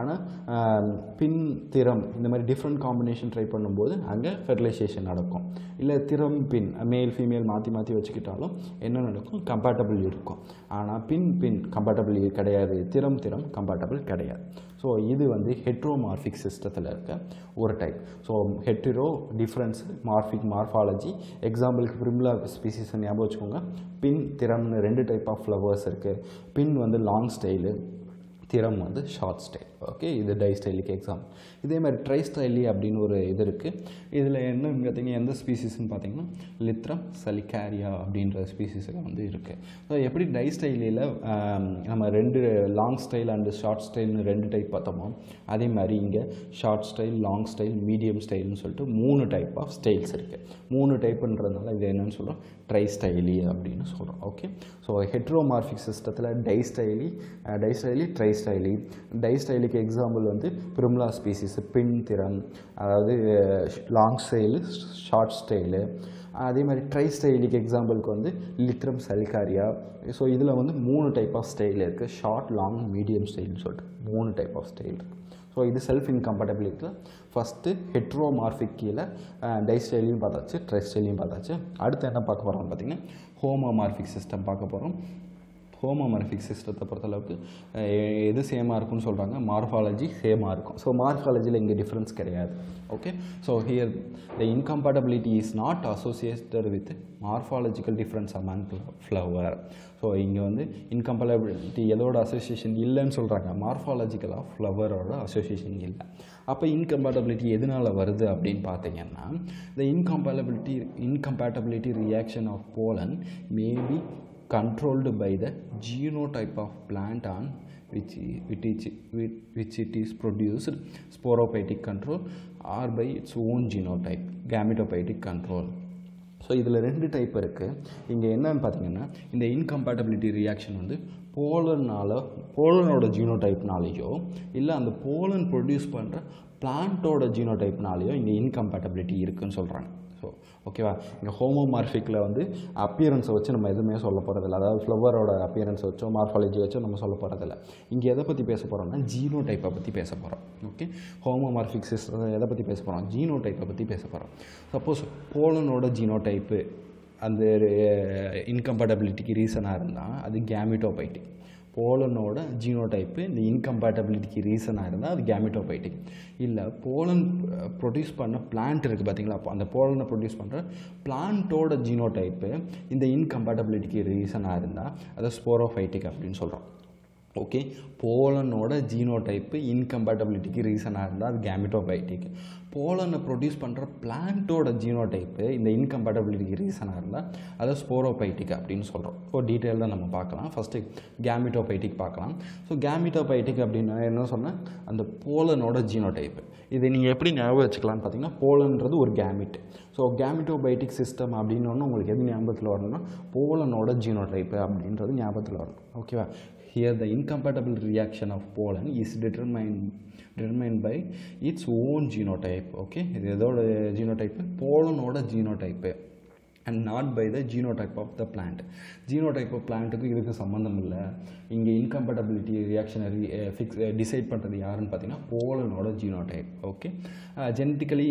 ஆனால் பின் திறம் இந்த மாதிரி டிஃப்ரெண்ட் காம்பினேஷன் ட்ரை பண்ணும்போது அங்கே ஃபெர்டிலைசேஷன் நடக்கும் இல்லை திறம் பின் மேல் ஃபீமேல் மாற்றி மாற்றி வச்சுக்கிட்டாலும் என்ன நடக்கும் கம்பேட்டபிள் இருக்கும் ஆனால் பின் பின் கம்பேட்டபிள் கிடையாது திறம் திறம் கம்பேட்டபிள் கிடையாது ஸோ இது வந்து ஹெட்ரோமார்பிக் சிஸ்டத்தில் இருக்க ஒரு type so hetero difference morphic morphology எக்ஸாம்பிளுக்கு பிரிம்லா ஸ்பீசிஸ் ஞாபகம் வச்சுக்கோங்க பின் திறம்னு ரெண்டு டைப் ஆஃப் ஃப்ளவர்ஸ் இருக்குது பின் வந்து லாங் ஸ்டைலு திறம் வந்து ஷார்ட் ஸ்டைல் ஓகே இது டை ஸ்டைலுக்கு எக்ஸாம் இதே மாதிரி ட்ரை ஸ்டைலி அப்படின்னு ஒரு இது இருக்குது இதில் என்ன பார்த்தீங்கன்னா எந்த ஸ்பீசிஸ்னு பார்த்தீங்கன்னா லித்ரம் சலிகாரியா அப்படின்ற ஸ்பீசிஸில் வந்து இருக்குது ஸோ எப்படி டை ஸ்டைலியில் நம்ம ரெண்டு லாங் ஸ்டைல் அண்டு ஷார்ட் ஸ்டைல்னு ரெண்டு டைப் பார்த்தோமோ அதே மாதிரி இங்கே short style long style medium ஸ்டைல்னு சொல்லிட்டு மூணு டைப் ஆஃப் ஸ்டைல்ஸ் இருக்குது மூணு டைப்புன்றதுனால இது என்னன்னு சொல்கிறோம் ட்ரை ஸ்டைலி அப்படின்னு சொல்கிறோம் ஓகே ஸோ ஹெட்ரோமார்பிக் சிஸ்டத்தில் distyly distyly tristyly டை ஸ்டைலுக்கு எக்ஸாம்பிள் வந்து பிரிம்லா ஸ்பீசிஸ் பின் திறம் அதாவது லாங் ஸ்டைலு ஷார்ட் ஸ்டைலு அதே மாதிரி ட்ரை ஸ்டைலுக்கு எக்ஸாம்பிளுக்கு வந்து லித்ரம் சல்காரியா ஸோ இதில் வந்து மூணு டைப் ஆஃப் ஸ்டைல் இருக்குது ஷார்ட் லாங் மீடியம் ஸ்டைல்னு சொல்லிட்டு மூணு டைப் ஆஃப் ஸ்டைல் இருக்குது ஸோ இது செல்ஃப் இன்கம்பேட்டபிலிட்டியில் ஃபஸ்ட்டு ஹெட்ரோமார்பிக் கீழே டை ஸ்டைலையும் பார்த்தாச்சு ட்ரை ஸ்டைலையும் பார்த்தாச்சு அடுத்து என்ன பார்க்க போகிறோம்னு பார்த்தீங்கன்னா ஹோமோமார்பிக் சிஸ்டம் பார்க்க போகிறோம் ஹோமோமார்பிக் சிஸ்டத்தை பொறுத்தளவுக்கு அஹ், எது சேமாக இருக்கும்னு சொல்கிறாங்க மார்ஃபாலஜி சேமாக இருக்கும் ஸோ மார்ஃபாலஜியில் இங்கே டிஃப்ரென்ஸ் கிடையாது okay so here the incompatibility is not associated with morphological difference among flower so இங்கே வந்து இன்கம்பேட்டபிலிட்டி எதோட அசோசியேஷன் இல்லைன்னு சொல்கிறாங்க மார்ஃபாலஜிக்கலாக ஃப்ளவரோட அசோசியேஷன் இல்லை அப்போ இன்கம்பேட்டபிலிட்டி எதனால் வருது அப்படின்னு பார்த்தீங்கன்னா the incompatibility incompatibility reaction of pollen may be controlled by the genotype of plant on which i- which it, which, which it is produced sporophytic control or by its own genotype gametophytic control so இதில் ரெண்டு டைப் இருக்குது இங்கே என்னன்னு பார்த்தீங்கன்னா இந்த இன்கம்பேட்டபிலிட்டி ரியாக்ஷன் வந்து போலனால் போலனோட ஜீனோடைப்னாலேயோ இல்லை அந்த போலன் ப்ரொடியூஸ் பண்ணுற பிளான்ட்டோட ஜீனோடைப்னாலேயோ இங்கே இன்கம்பேட்டபிலிட்டி இருக்குன்னு சொல்கிறாங்க ஸோ ஓகேவா இங்கே ஹோமோமார்பிக்கில் வந்து அப்பியரன்ஸை வச்சு நம்ம எதுவுமே சொல்ல போகிறதில்ல அதாவது ஃப்ளவரோட அப்பியரன்ஸ் வச்சோ மார்ஃபாலஜி வச்சோ நம்ம சொல்ல போகிறதில்ல இங்கே எதை பற்றி பேச போகிறோம்னா ஜீனோ டைப்பை பற்றி பேச போகிறோம் ஓகே ஹோமோமார்பிக் சிஸ்டம் எதை பற்றி பேச போகிறோம் ஜீனோ டைப்பை பற்றி பேச போகிறோம் சப்போஸ் போலனோட ஜீனோ டைப்பு அந்த இன்கம்பேட்டபிலிட்டிக்கு ரீசனாக இருந்தால் அது கேமிட்டோபைட்டிக் போலனோட ஜீனோடைப்பு இந்த இன்கம்பேட்டபிலிட்டிக்கு ரீசனாக இருந்தால் அது கேமிட்டோபைட்டிக் இல்லை போலன் ப்ரொடியூஸ் பண்ண பிளான்ட் இருக்குது பார்த்தீங்களா அப்போ அந்த போலனை ப்ரொடியூஸ் பண்ணுற பிளான்ட்டோட ஜீனோடைப்பு இந்த இன்கம்பேட்டபிலிட்டிக்கு ரீசனாக இருந்தால் அதை ஸ்போரோஃபைட்டிக் அப்படின்னு சொல்கிறோம் ஓகே போலனோட ஜீனோடைப்பு இன்கம்பேட்டபிலிட்டிக்கு ரீசனாக இருந்தால் அது கேமிட்டோபைட்டிக் போலனை ப்ரொடியூஸ் பண்ணுற பிளான்ட்டோட ஜீனோடைப்பு இந்த இன்கம்பேட்டபிலிட்டிக்கு ரீசனாக இருந்தால் அதை ஸ்போரோபைட்டிக் அப்படின்னு சொல்கிறோம் ஸோ டீட்டெயிலாக நம்ம பார்க்கலாம் ஃபஸ்ட்டு கேமிட்டோபைட்டிக் பார்க்கலாம் ஸோ கேமிட்டோபைட்டிக் அப்படின்னா என்ன சொன்னேன் அந்த போலனோட ஜீனோடைப்பு இது நீங்கள் எப்படி ஞாபகம் வச்சுக்கலாம்னு பார்த்தீங்கன்னா போலன்றது ஒரு கேமிட் ஸோ கேமிட்டோபைட்டிக் சிஸ்டம் அப்படின்னு ஒன்று உங்களுக்கு எது ஞாபகத்தில் வரணும்னா போலனோட ஜீனோடைப்பு அப்படின்றது ஞாபகத்தில் வரணும் ஓகேவா Here the incompatible reaction of pollen is determined determined by its own genotype okay இது எதோட genotype போலனோட genotype and not by the genotype of the plant genotype of பிளான்ட்டுக்கு இதுக்கு சம்மந்தம் இல்லை இங்கே இன்கம்பேட்டபிலிட்டி ரியாக்ஷனை ஃபிக்ஸ் டிசைட் பண்ணுறது யாருன்னு பார்த்தீங்கன்னா போலனோட genotype okay genetically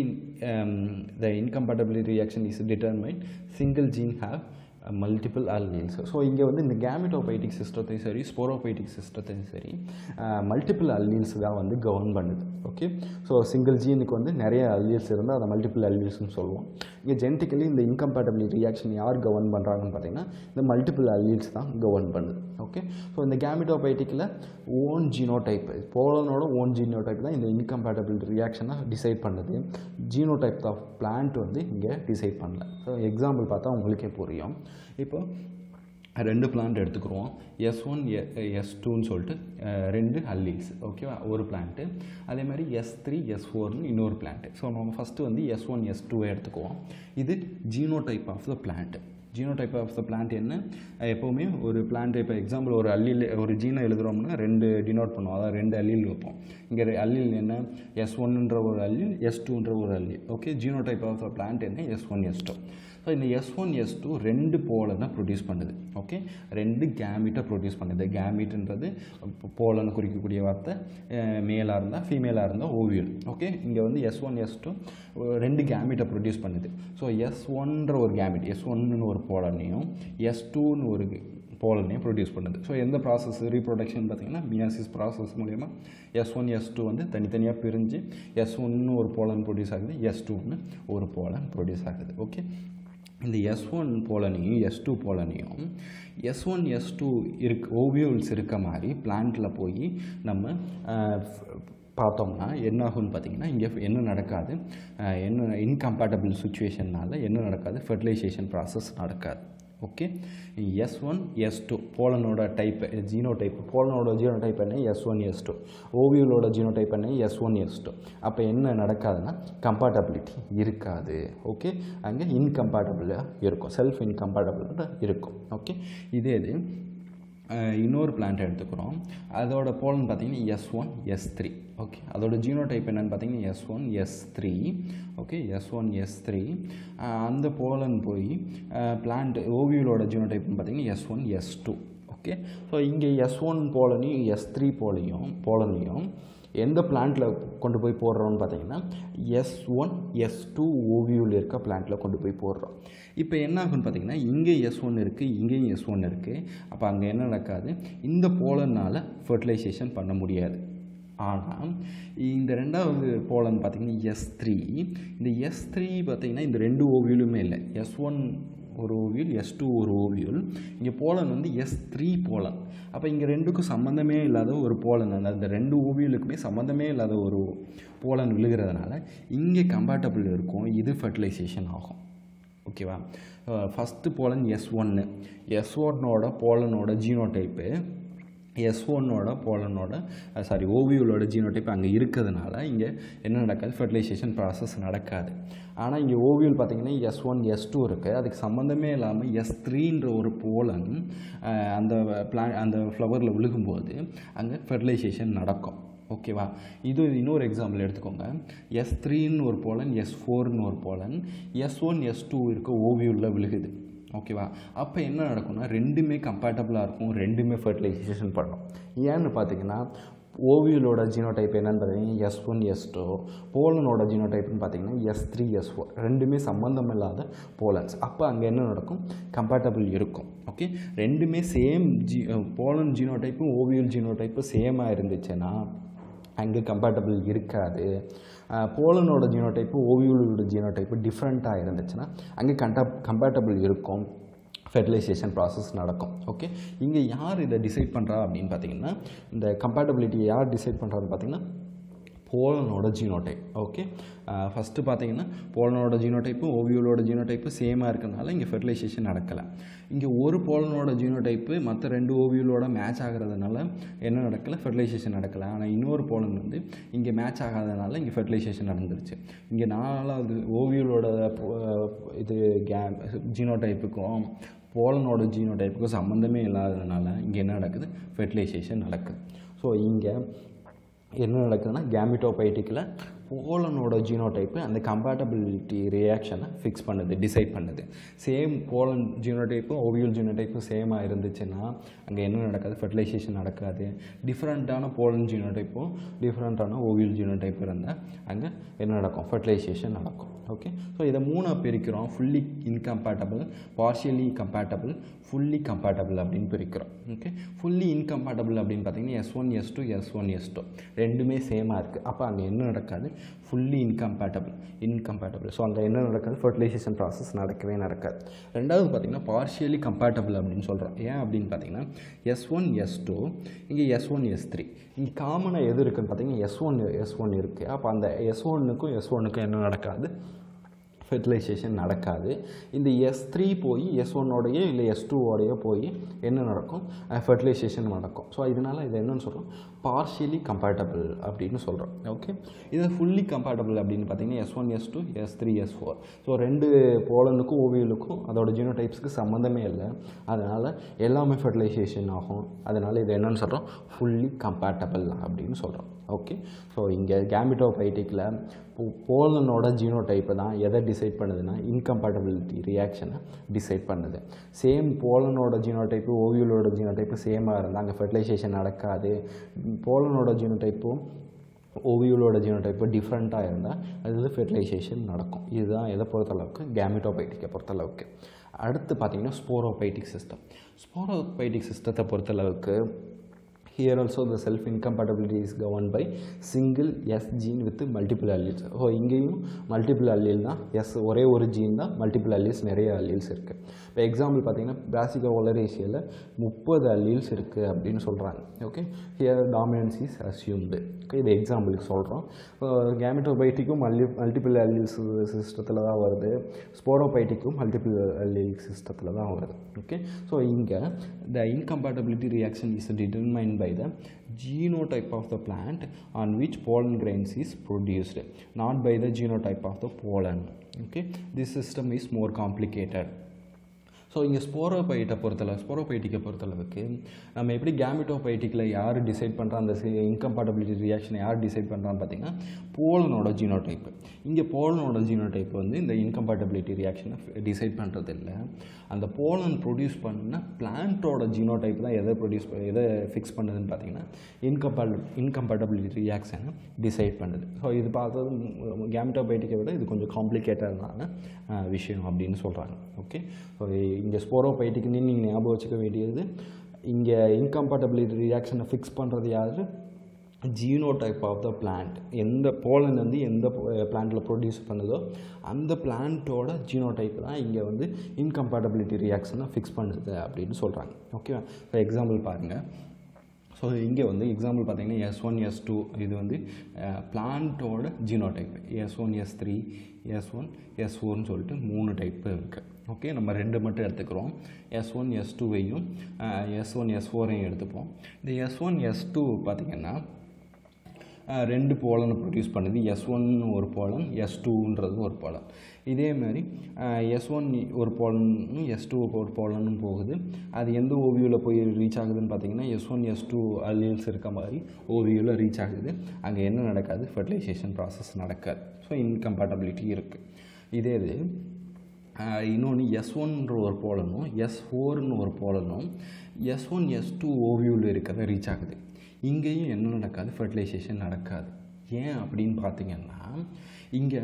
the incompatibility reaction is determine single gene have multiple alleles so இங்கே வந்து இந்த கேமிட்டோபைட்டிக் சிஸ்டத்தையும் சரி ஸ்போரோபைட்டிக் சிஸ்டத்தையும் சரி மல்டிபிள் அல்லீல்ஸ் தான் வந்து கவர்ன் பண்ணுது ஓகே ஸோ சிங்கிள் ஜீனுக்கு வந்து நிறைய அல்லீல்ஸ் இருந்தால் அதை மல்டிபிள் அல்லீல்ஸ்னு சொல்லுவோம் இங்கே ஜெனட்டிக்கலி இந்த இன்கம்பேட்டபிலிட்டி ரியாக்ஷன் யார் கவர்ன் பண்ணுறாங்கன்னு பார்த்தீங்கன்னா இந்த மல்டிபிள் அல்லீல்ஸ் தான் கவர்ன் பண்ணுது ஓகே ஸோ இந்த கேமிட்டோபைட்டிக்கில் ஓன் ஜீனோடைப் போலனோட ஓன் ஜீனோடைப் தான் இந்த இன்கம்பேட்டபிள் ரியாக்ஷனை டிசைட் பண்ணுது ஜீனோடைப் ஆஃப் பிளான்ட் வந்து இங்கே டிசைட் பண்ணல ஸோ எக்ஸாம்பிள் பார்த்தா உங்களுக்கே புரியும் இப்போ ரெண்டு பிளான்ட் எடுத்துக்கிறோம் எஸ் ஒன் எஸ் டூன்னு சொல்லிட்டு அஹ், ரெண்டு அல்லீல்ஸ் ஓகேவா ஒரு பிளான்ட்டு அதே மாதிரி எஸ் த்ரீ எஸ் ஃபோர்னு இன்னொரு பிளான்ட்டு ஸோ நம்ம ஃபஸ்ட்டு வந்து எஸ் ஒன் எஸ் டூவை எடுத்துக்குவோம் இது genotype of the plant genotype of the plant என்ன அஹ், எப்போவுமே ஒரு பிளான்ட் இப்போ எக்ஸாம்பிள் ஒரு அல்லில் ஒரு ஜீனை எழுதுகிறோம்னா ரெண்டு டினோட் பண்ணுவோம் அதாவது ரெண்டு அல்லில் வைப்போம் இங்கே அல்லில் என்ன எஸ் ஒன்ன்ற ஒரு அல்லில் எஸ் டூன்ற ஒரு allele okay genotype of the plant என்ன S one S two so இந்த எஸ் ஒன் எஸ் டூ ரெண்டு போலனை ப்ரொடியூஸ் பண்ணுது ஓகே ரெண்டு கேமிட்டை ப்ரொடியூஸ் பண்ணுது கேமிட்ன்றது போலனை குறிக்கக்கூடிய வார்த்தை மேலாக இருந்தால் ஃபீமேலாக இருந்தால் ஓவியல் ஓகே இங்கே வந்து எஸ் ஒன் எஸ் டூ ரெண்டு கேமிட்டை ப்ரொடியூஸ் பண்ணுது ஸோ எஸ் ஒன்ற ஒரு கேமிட் எஸ் ஒன்னு ஒரு போலனையும் எஸ் டூன்னு ஒரு போலனையும் ப்ரொடியூஸ் பண்ணுது ஸோ எந்த ப்ராசஸ் ரீப்ரொடக்ஷன் பார்த்தீங்கன்னா மியாசிஸ் ப்ராசஸ் மூலயமா எஸ் ஒன் எஸ் டூ வந்து தனித்தனியாக பிரிஞ்சு எஸ் ஒன்னு ஒரு போலன் ப்ரொடியூஸ் ஆகுது எஸ் டூன்னு ஒரு போலன் ப்ரொடியூஸ் ஆகுது ஓகே இந்த எஸ் ஒன் போலனையும் எஸ் டூ போலனையும் எஸ் ஒன் எஸ் டூ இருக் ஓவியோல்ஸ் இருக்க மாதிரி பிளான்ட்டில் போய் நம்ம அஹ், பார்த்தோம்னா என்ன ஆகும்னு பார்த்தீங்கன்னா இங்கே என்ன நடக்காது அஹ், என்ன இன்கம்பேட்டபிள் சுச்சுவேஷன்னால என்ன நடக்காது ஃபெர்டிலைசேஷன் ப்ராசஸ் நடக்காது okay S one S two போலனோட டைப் ஜீனோ டைப் போலனோட ஜீனோ டைப் என்ன எஸ் ஒன் எஸ் டூ ஓவியலோட ஜீனோ டைப் என்ன எஸ் ஒன் எஸ் டூ அப்போ என்ன நடக்காதுன்னா கம்பேட்டபிலிட்டி இருக்காது ஓகே அங்கே இன்கம்பேட்டபிளாக இருக்கும் செல்ஃப் இன்கம்பேட்டபிளாக இருக்கும் ஓகே இதே இது அஹ், இன்னொரு பிளான்ட் எடுத்துக்கிறோம் அதோட போலன் பார்த்தீங்கன்னா S one S three okay அதோட ஜீனோ டைப் என்னென்னு பார்த்தீங்கன்னா S one S three okay S one S three அந்த போலன் போய் பிளான்ட் ஓவியலோட ஜீனோ டைப்னு பார்த்தீங்கன்னா S one S two okay so இங்கே எஸ் ஒன் போலனையும் எஸ் த்ரீ போலையும் போலனையும் எந்த பிளான்ட்டில் கொண்டு போய் போடுறோம்னு பார்த்தீங்கன்னா எஸ் ஒன் எஸ் டூ ஓவியூவில் இருக்க பிளான்ட்டில் கொண்டு போய் போடுறோம் இப்போ என்ன ஆகும்னு பார்த்தீங்கன்னா இங்கே எஸ் ஒன் இருக்குது இங்கேயும் எஸ் ஒன் இருக்குது அப்போ அங்கே என்ன நடக்காது இந்த போலனால் ஃபர்டிலைசேஷன் பண்ண முடியாது ஆனால் இந்த ரெண்டாவது போலன் பார்த்தீங்கன்னா எஸ் த்ரீ இந்த எஸ் த்ரீ பார்த்தீங்கன்னா இந்த ரெண்டு ஓவியலுமே இல்லை எஸ் ஒன் ஒரு ஓவியல் எஸ் டூ ஒரு ஓவியல் இங்கே போலன் வந்து எஸ் த்ரீ போலன் அப்போ இங்கே ரெண்டுக்கும் சம்மந்தமே இல்லாத ஒரு போலன் அந்த அந்த ரெண்டு ஓவியலுக்குமே சம்மந்தமே இல்லாத ஒரு போலன் விழுகிறதுனால இங்கே கம்பேட்டபிள் இருக்கும் இது ஃபர்டிலைசேஷன் ஆகும் ஓகேவா ஃபஸ்ட்டு போலன் எஸ் ஒன்று எஸ் ஒன்னோட போலனோட ஜீனோ டைப்பு எஸ் ஒன்னோட போலனோட சாரி ஓவியோலோட ஜீனோடைப் அங்கே இருக்கிறதுனால இங்கே என்ன நடக்காது ஃபெர்டிலைசேஷன் ப்ராசஸ் நடக்காது ஆனால் இங்கே ஓவியல் பார்த்தீங்கன்னா எஸ் ஒன் எஸ் டூ இருக்குது அதுக்கு சம்மந்தமே இல்லாமல் எஸ் த்ரீன்ற ஒரு போலன் அஹ், அந்த பிளான் அந்த ஃப்ளவரில் விழுகும்போது அங்கே ஃபெர்டிலைசேஷன் நடக்கும் ஓகேவா இது இன்னொரு எக்ஸாம்பிள் எடுத்துக்கோங்க எஸ் த்ரீன்னு ஒரு போலன் எஸ் ஃபோர்னு ஒரு pollen S one S two இருக்க ஓவியூலில் விழுகுது ஓகேவா அப்போ என்ன நடக்கும்னா ரெண்டுமே கம்பேட்டபிளாக இருக்கும் ரெண்டுமே ஃபர்டிலைசேஷன் பண்ணும் ஏன்னு பார்த்தீங்கன்னா ஓவியலோட ஜீனோடைப் என்னன்னு பார்த்தீங்கன்னா எஸ் ஒன் எஸ் டூ போலனோட ஜீனோடைப்னு பார்த்தீங்கன்னா எஸ் த்ரீ எஸ் ஃபோர் ரெண்டுமே சம்மந்தம் இல்லாத போலன்ஸ் அப்போ அங்கே என்ன நடக்கும் கம்பேட்டபிள் இருக்கும் ஓகே ரெண்டுமே சேம் ஜி போலன் ஜீனோடைப்பும் ஓவியல் ஜீனோடைப்பும் சேமாக இருந்துச்சுன்னா அங்கே கம்பேட்டபிள் இருக்காது அஹ் போலனோட ஜீனோடைப்பு ஓவியூலோட ஜீனோடைப்பு டிஃப்ரெண்ட்டாக இருந்துச்சுன்னா அங்கே கண்டா கம்பேட்டபிள் இருக்கும் ஃபெர்டிலைசேஷன் ப்ராசஸ் நடக்கும் ஓகே இங்கே யார் இதை டிசைட் பண்ணுறா அப்படின்னு பார்த்தீங்கன்னா இந்த கம்பேட்டபிலிட்டியை யார் டிசைட் பண்ணுறான்னு பார்த்தீங்கன்னா போலனோட ஜீனோடைப் ஓகே ஃபஸ்ட்டு பார்த்தீங்கன்னா போலனோட ஜீனோடைப்பும் ஓவியோலோட ஜீனோடைப்பு சேமாக இருக்கறனால இங்கே ஃபெர்டிலைசேஷன் நடக்கலை இங்கே ஒரு போலனோட ஜீனோடைப்பு மற்ற ரெண்டு ஓவியோலோட மேட்ச் ஆகிறதுனால என்ன நடக்கலை ஃபெர்டிலைசேஷன் நடக்கலை ஆனால் இன்னொரு போலன் வந்து இங்கே மேட்ச் ஆகாதனால இங்கே ஃபெர்டிலைசேஷன் நடந்துருச்சு இங்கே நாலாவது ஓவியோலோட இது கே ஜீனோடைப்புக்கும் போலனோட ஜீனோடைப்புக்கும் சம்மந்தமே இல்லாததுனால இங்கே என்ன நடக்குது ஃபெர்டிலைசேஷன் நடக்குது ஸோ இங்கே என்ன நடக்குதுன்னா கேமிட்டோபைட்டிக்கில் போலனோட ஜீனோடைப்பு அந்த கம்பேட்டபிலிட்டி ரியாக்ஷனை ஃபிக்ஸ் பண்ணுது டிசைட் பண்ணுது சேம் போலன் ஜீனோடைப்பும் ஓவியல் ஜீனோடைப்பும் சேமாக இருந்துச்சுன்னா அங்கே என்ன நடக்காது ஃபெர்டிலைசேஷன் நடக்காது டிஃப்ரெண்ட்டான போலன் ஜீனோடைப்பும் டிஃப்ரெண்ட்டான ஓவியல் ஜீனோடைப் இருந்தால் அங்கே என்ன நடக்கும் ஃபெர்டிலைசேஷன் நடக்கும் ஓகே ஸோ இதை மூணாக பிரிக்கிறோம் fully incompatible partially compatible fully compatible அப்படின்னு பிரிக்கிறோம் ஓகே ஃபுல்லி இன்கம்பேட்டபிள் அப்படின்னு பார்த்தீங்கன்னா S one S two S one S two ரெண்டுமே சேமாக இருக்குது அப்போ அங்கே என்ன நடக்காது ஃபுல்லி இன்கம்பேட்டபிள் இன்கம்பேட்டபிள் ஸோ அங்கே என்ன நடக்காது ஃபர்டிலைசேஷன் ப்ராசஸ் நடக்கவே நடக்காது ரெண்டாவது பார்த்தீங்கன்னா பார்ஷியலி கம்பேட்டபிள் அப்படின்னு சொல்கிறோம் ஏன் அப்படின்னு பார்த்தீங்கன்னா எஸ் ஒன் எஸ் டூ இங்கே எஸ் ஒன் எஸ் த்ரீ இங்கே காமனாக எது இருக்குன்னு பார்த்தீங்கன்னா எஸ் ஒன் எஸ் ஒன் இருக்குது அப்போ அந்த எஸ் ஒன்னுக்கும் எஸ் ஒன்னுக்கும் என்ன நடக்காது ஃபெர்டிலைசேஷன் நடக்காது இந்த எஸ் த்ரீ போய் எஸ் ஒன்னோடையோ இல்லை எஸ் டூவோடையோ போய் என்ன நடக்கும் ஃபெர்டிலைசேஷன் நடக்கும் ஸோ இதனால் இது என்னன்னு சொல்கிறோம் பார்ஷியலி கம்பேட்டபிள் அப்படின்னு சொல்கிறோம் ஓகே இது ஃபுல்லி கம்பேட்டபிள் அப்படின்னு பார்த்தீங்கன்னா S one S two S three S four so ரெண்டு போலனுக்கும் ஓவியலுக்கும் அதோட ஜீனோடைப்ஸ்க்கு சம்மந்தமே இல்லை அதனால் எல்லாமே ஃபெர்டிலைசேஷன் ஆகும் அதனால் இது என்னன்னு சொல்கிறோம் ஃபுல்லி கம்பேட்டபிள் அப்படின்னு சொல்கிறோம் ஓகே ஸோ இங்கே கேமிட்டோபைட்டிக்கில் போலனோட ஜீனோடைப்பை தான் எதை டிசைட் பண்ணுதுன்னா இன்கம்பேட்டபிலிட்டி ரியாக்ஷனை டிசைட் பண்ணுது சேம் போலனோட ஜீனோடைப்பு ஓவியலோட ஜீனோடைப்பு சேமாக இருந்தால் அங்கே ஃபெர்டிலைசேஷன் நடக்காது போலனோட ஜீனோடைப்பும் ஓவியலோட ஜீனோடைப்பு டிஃப்ரெண்ட்டாக இருந்தால் அது ஃபெர்டிலைசேஷன் நடக்கும் இதுதான் எதை பொறுத்தளவுக்கு கேமிட்டோபைட்டிக்கை பொறுத்தளவுக்கு அடுத்து பார்த்தீங்கன்னா ஸ்போரோபைட்டிக் சிஸ்டம் ஸ்போரோபைட்டிக் சிஸ்டத்தை பொறுத்தளவுக்கு here also the self incompatibility is govern by single S gene with multiple alleles so இங்கேயும் மல்டிபிள் அல்லீல் தான் எஸ் ஒரே ஒரு ஜீன் தான் மல்டிபிள் அல்லீல்ஸ் நிறைய அல்லீல்ஸ் இருக்குது இப்போ எக்ஸாம்பிள் பார்த்தீங்கன்னா பேசிக்கா ஒலரேஷியில் முப்பது அல்லீல்ஸ் இருக்குது அப்படின்னு சொல்கிறாங்க okay here dominance is assumed okay இது எக்ஸாம்பிளுக்கு சொல்கிறோம் கேமிட்டோபைட்டிக்கும் மல்லி மல்டிபிள் அல்லீல்ஸ் சிஸ்டத்தில் தான் வருது ஸ்போரோபைட்டிக்கும் மல்டிபிள் அல்லீல் சிஸ்டத்தில் தான் வருது ஓகே ஸோ இங்கே the incompatibility reaction is determine by the genotype of the plant on which pollen grains is produced not by the genotype of the pollen okay this system is more complicated so இங்கே ஸ்போரோபைட்டை பொறுத்தளவு ஸ்போரோபைட்டிக்கை பொறுத்தளவுக்கு நம்ம எப்படி கேமிட்டோபைட்டிக்கில் யார் டிசைட் பண்ணுறா அந்த இன்கம்பேட்டபிலிட்டி ரியாக்ஷனை யார் டிசைட் பண்ணுறான்னு பார்த்தீங்கன்னா போலனோட ஜீனோடைப்பு இங்கே போலனோட ஜீனோடைப் வந்து இந்த இன்கம்பேட்டபிலிட்டி ரியாக்ஷனை டிசைட் பண்ணுறது இல்லை அந்த போலன் ப்ரொடியூஸ் பண்ண பிளான்ட்டோட ஜீனோடைப் தான் எதை ப்ரொடியூஸ் எதை ஃபிக்ஸ் பண்ணுதுன்னு பார்த்தீங்கன்னா இன்கம்பேட் இன்கம்பேட்டபிலிட்டி ரியாக்ஷனை டிசைட் பண்ணுது ஸோ இது பார்த்தது கேமிட்டோபைட்டிக்கை விட இது கொஞ்சம் காம்ப்ளிகேட்டடான விஷயம் அப்படின்னு சொல்கிறாங்க ஓகே ஸோ இங்கே ஸ்போரோபைட்டிக்னு நீங்கள் ஞாபகம் வச்சுக்க வேண்டியது இங்கே இன்கம்பேட்டபிலிட்டி ரியாக்ஷனை ஃபிக்ஸ் பண்ணுறது யார் genotype of the plant எந்த போலன் வந்து எந்த பிளான்ட்டில் ப்ரொடியூஸ் பண்ணுதோ அந்த பிளான்ட்டோட ஜீனோ டைப் தான் இங்கே வந்து இன்கம்பேட்டபிலிட்டி ரியாக்ஷனை ஃபிக்ஸ் பண்ணுது அப்படின்னு சொல்கிறாங்க ஓகேவா இப்போ எக்ஸாம்பிள் பாருங்கள் ஸோ இங்கே வந்து எக்ஸாம்பிள் பார்த்தீங்கன்னா எஸ் ஒன் எஸ் டூ இது வந்து பிளான்ட்டோட genotype S one S three S one S ஃபோர்னு சொல்லிட்டு மூணு டைப்பு இருக்குது ஓகே நம்ம ரெண்டு மட்டும் எடுத்துக்கிறோம் எஸ் ஒன் எஸ் டூவையும் எஸ் ஒன் எஸ் ஃபோரையும் எடுத்துப்போம் இந்த எஸ் ஒன் எஸ் டூ பார்த்திங்கன்னா ரெண்டு போலனை ப்ரொடியூஸ் பண்ணுது எஸ் ஒன் ஒரு போலன் எஸ் டூன்றது ஒரு போலன் இதே மாதிரி எஸ் ஒன் ஒரு போலனும் எஸ் டூ ஒரு போலனும் போகுது அது எந்த ஓவியூவில் போய் ரீச் ஆகுதுன்னு பார்த்தீங்கன்னா S one S two alleles இருக்க மாதிரி ஓவியூவில் ரீச் ஆகுது அங்கே என்ன நடக்காது ஃபெர்டிலைசேஷன் ப்ராசஸ் நடக்காது ஸோ இன்கம்பேட்டபிலிட்டி இருக்குது இதே இது இன்னொன்று எஸ் ஒன்ற ஒரு போலனும் எஸ் ஃபோர்னு ஒரு போலனும் எஸ் ஒன் எஸ் டூ ஓவியூவில் இருக்கிறத ரீச் ஆகுது இங்கேயும் என்ன நடக்காது ஃபெர்டிலைசேஷன் நடக்காது ஏன் அப்படின்னு பார்த்தீங்கன்னா இங்கே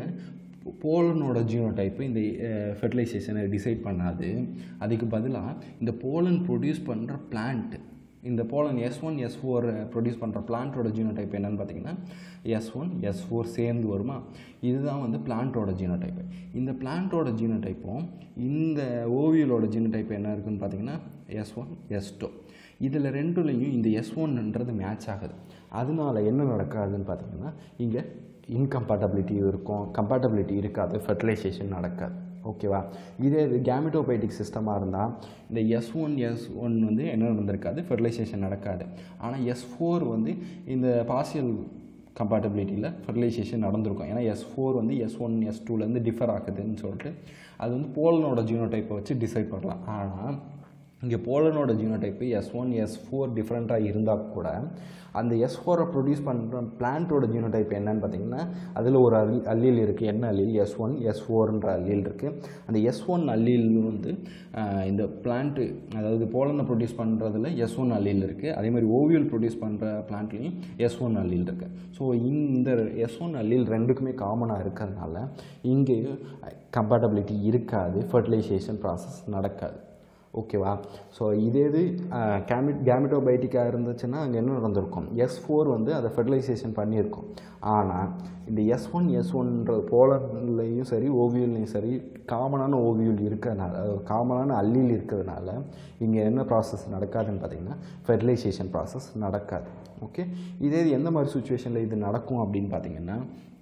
போலனோட ஜீனோடைப்பு இந்த ஃபெர்டிலைசேஷனை டிசைட் பண்ணாது அதுக்கு பதிலாக இந்த போலன் ப்ரொடியூஸ் பண்ணுற பிளான்ட் இந்த pollen S one S four produce பண்ணுற பிளான்ட்டோட ஜீனோடைப் என்னென்னு பார்த்தீங்கன்னா எஸ் ஒன் எஸ் ஃபோர் சேர்ந்து வருமா இதுதான் வந்து பிளான்ட்டோட ஜீனோடைப்பு இந்த பிளான்ட்டோட ஜீனோடைப்பும் இந்த ஓவியலோட ஜீனோடைப் என்ன இருக்குன்னு பார்த்தீங்கன்னா எஸ் ஒன் எஸ் டூ இதில் ரெண்டுலேயும் இந்த எஸ் ஒன்ன்றது மேட்ச் ஆகுது அதனால என்ன நடக்காதுன்னு பார்த்தீங்கன்னா இங்கே இன்கம்பேட்டபிலிட்டி இருக்கும் கம்பேட்டபிலிட்டி இருக்காது ஃபெர்டிலைசேஷன் நடக்காது ஓகேவா இதே இது கேமிட்டோபைட்டிக் சிஸ்டமாக இருந்தால் இந்த எஸ் ஒன் எஸ் ஒன் வந்து என்ன நடந்திருக்காது ஃபெர்டிலைசேஷன் நடக்காது ஆனால் எஸ் ஃபோர் வந்து இந்த பார்சியல் கம்பேட்டபிலிட்டியில் ஃபெர்டிலைசேஷன் நடந்திருக்கும் ஏன்னா எஸ் ஃபோர் வந்து எஸ் ஒன் எஸ் டூலேருந்து டிஃபர் ஆகுதுன்னு சொல்லிட்டு அது வந்து போலனோட ஜீனோடைப்பை வச்சு டிசைட் பண்ணலாம் ஆனால் இங்கே போலனோட genotype S one S four டிஃப்ரெண்ட்டாக இருந்தால் கூட அந்த எஸ் ஃபோரை ப்ரொடியூஸ் பண்ணுற பிளான்ட்டோட ஜீனோடைப் என்னன்னு பார்த்தீங்கன்னா அதில் ஒரு அல்லி அல்லீல் இருக்குது என்ன அல்லீல் எஸ் ஒன் எஸ் ஃபோர்ன்ற அல்லீல் இருக்குது அந்த எஸ் ஒன் அல்லீல் வந்து இந்த பிளான்ட்டு அதாவது போலனை ப்ரொடியூஸ் பண்ணுறதுல எஸ் ஒன் அல்லீல் இருக்குது அதே மாதிரி ஓவியல் ப்ரொடியூஸ் பண்ணுற பிளான்ட்லேயும் எஸ் ஒன் அல்லீல் இருக்குது ஸோ இந்த எஸ் ஒன் அல்லீல் ரெண்டுக்குமே காமனாக இருக்கிறதுனால இங்கே கம்பேட்டபிலிட்டி இருக்காது ஃபர்டிலைசேஷன் ப்ராசஸ் நடக்காது ஓகேவா ஸோ இதே இது கேமிட் கேமிட்டோபைட்டிக்காக இருந்துச்சுன்னா அங்கே என்ன நடந்திருக்கும் எஸ் ஃபோர் வந்து அதை ஃபெர்டிலைசேஷன் பண்ணியிருக்கும் ஆனால் இந்த எஸ் ஒன் எஸ் ஒன்ற போலர்லேயும் சரி ஓவியல்லையும் சரி காமனான ஓவியல் இருக்கிறதுனால காமனான அல்லில் இருக்கிறதுனால இங்கே என்ன ப்ராசஸ் நடக்காதுன்னு பார்த்தீங்கன்னா ஃபெர்டிலைசேஷன் ப்ராசஸ் நடக்காது ஓகே இதே இது எந்த மாதிரி சுச்சுவேஷனில் இது நடக்கும் அப்படின்னு பார்த்தீங்கன்னா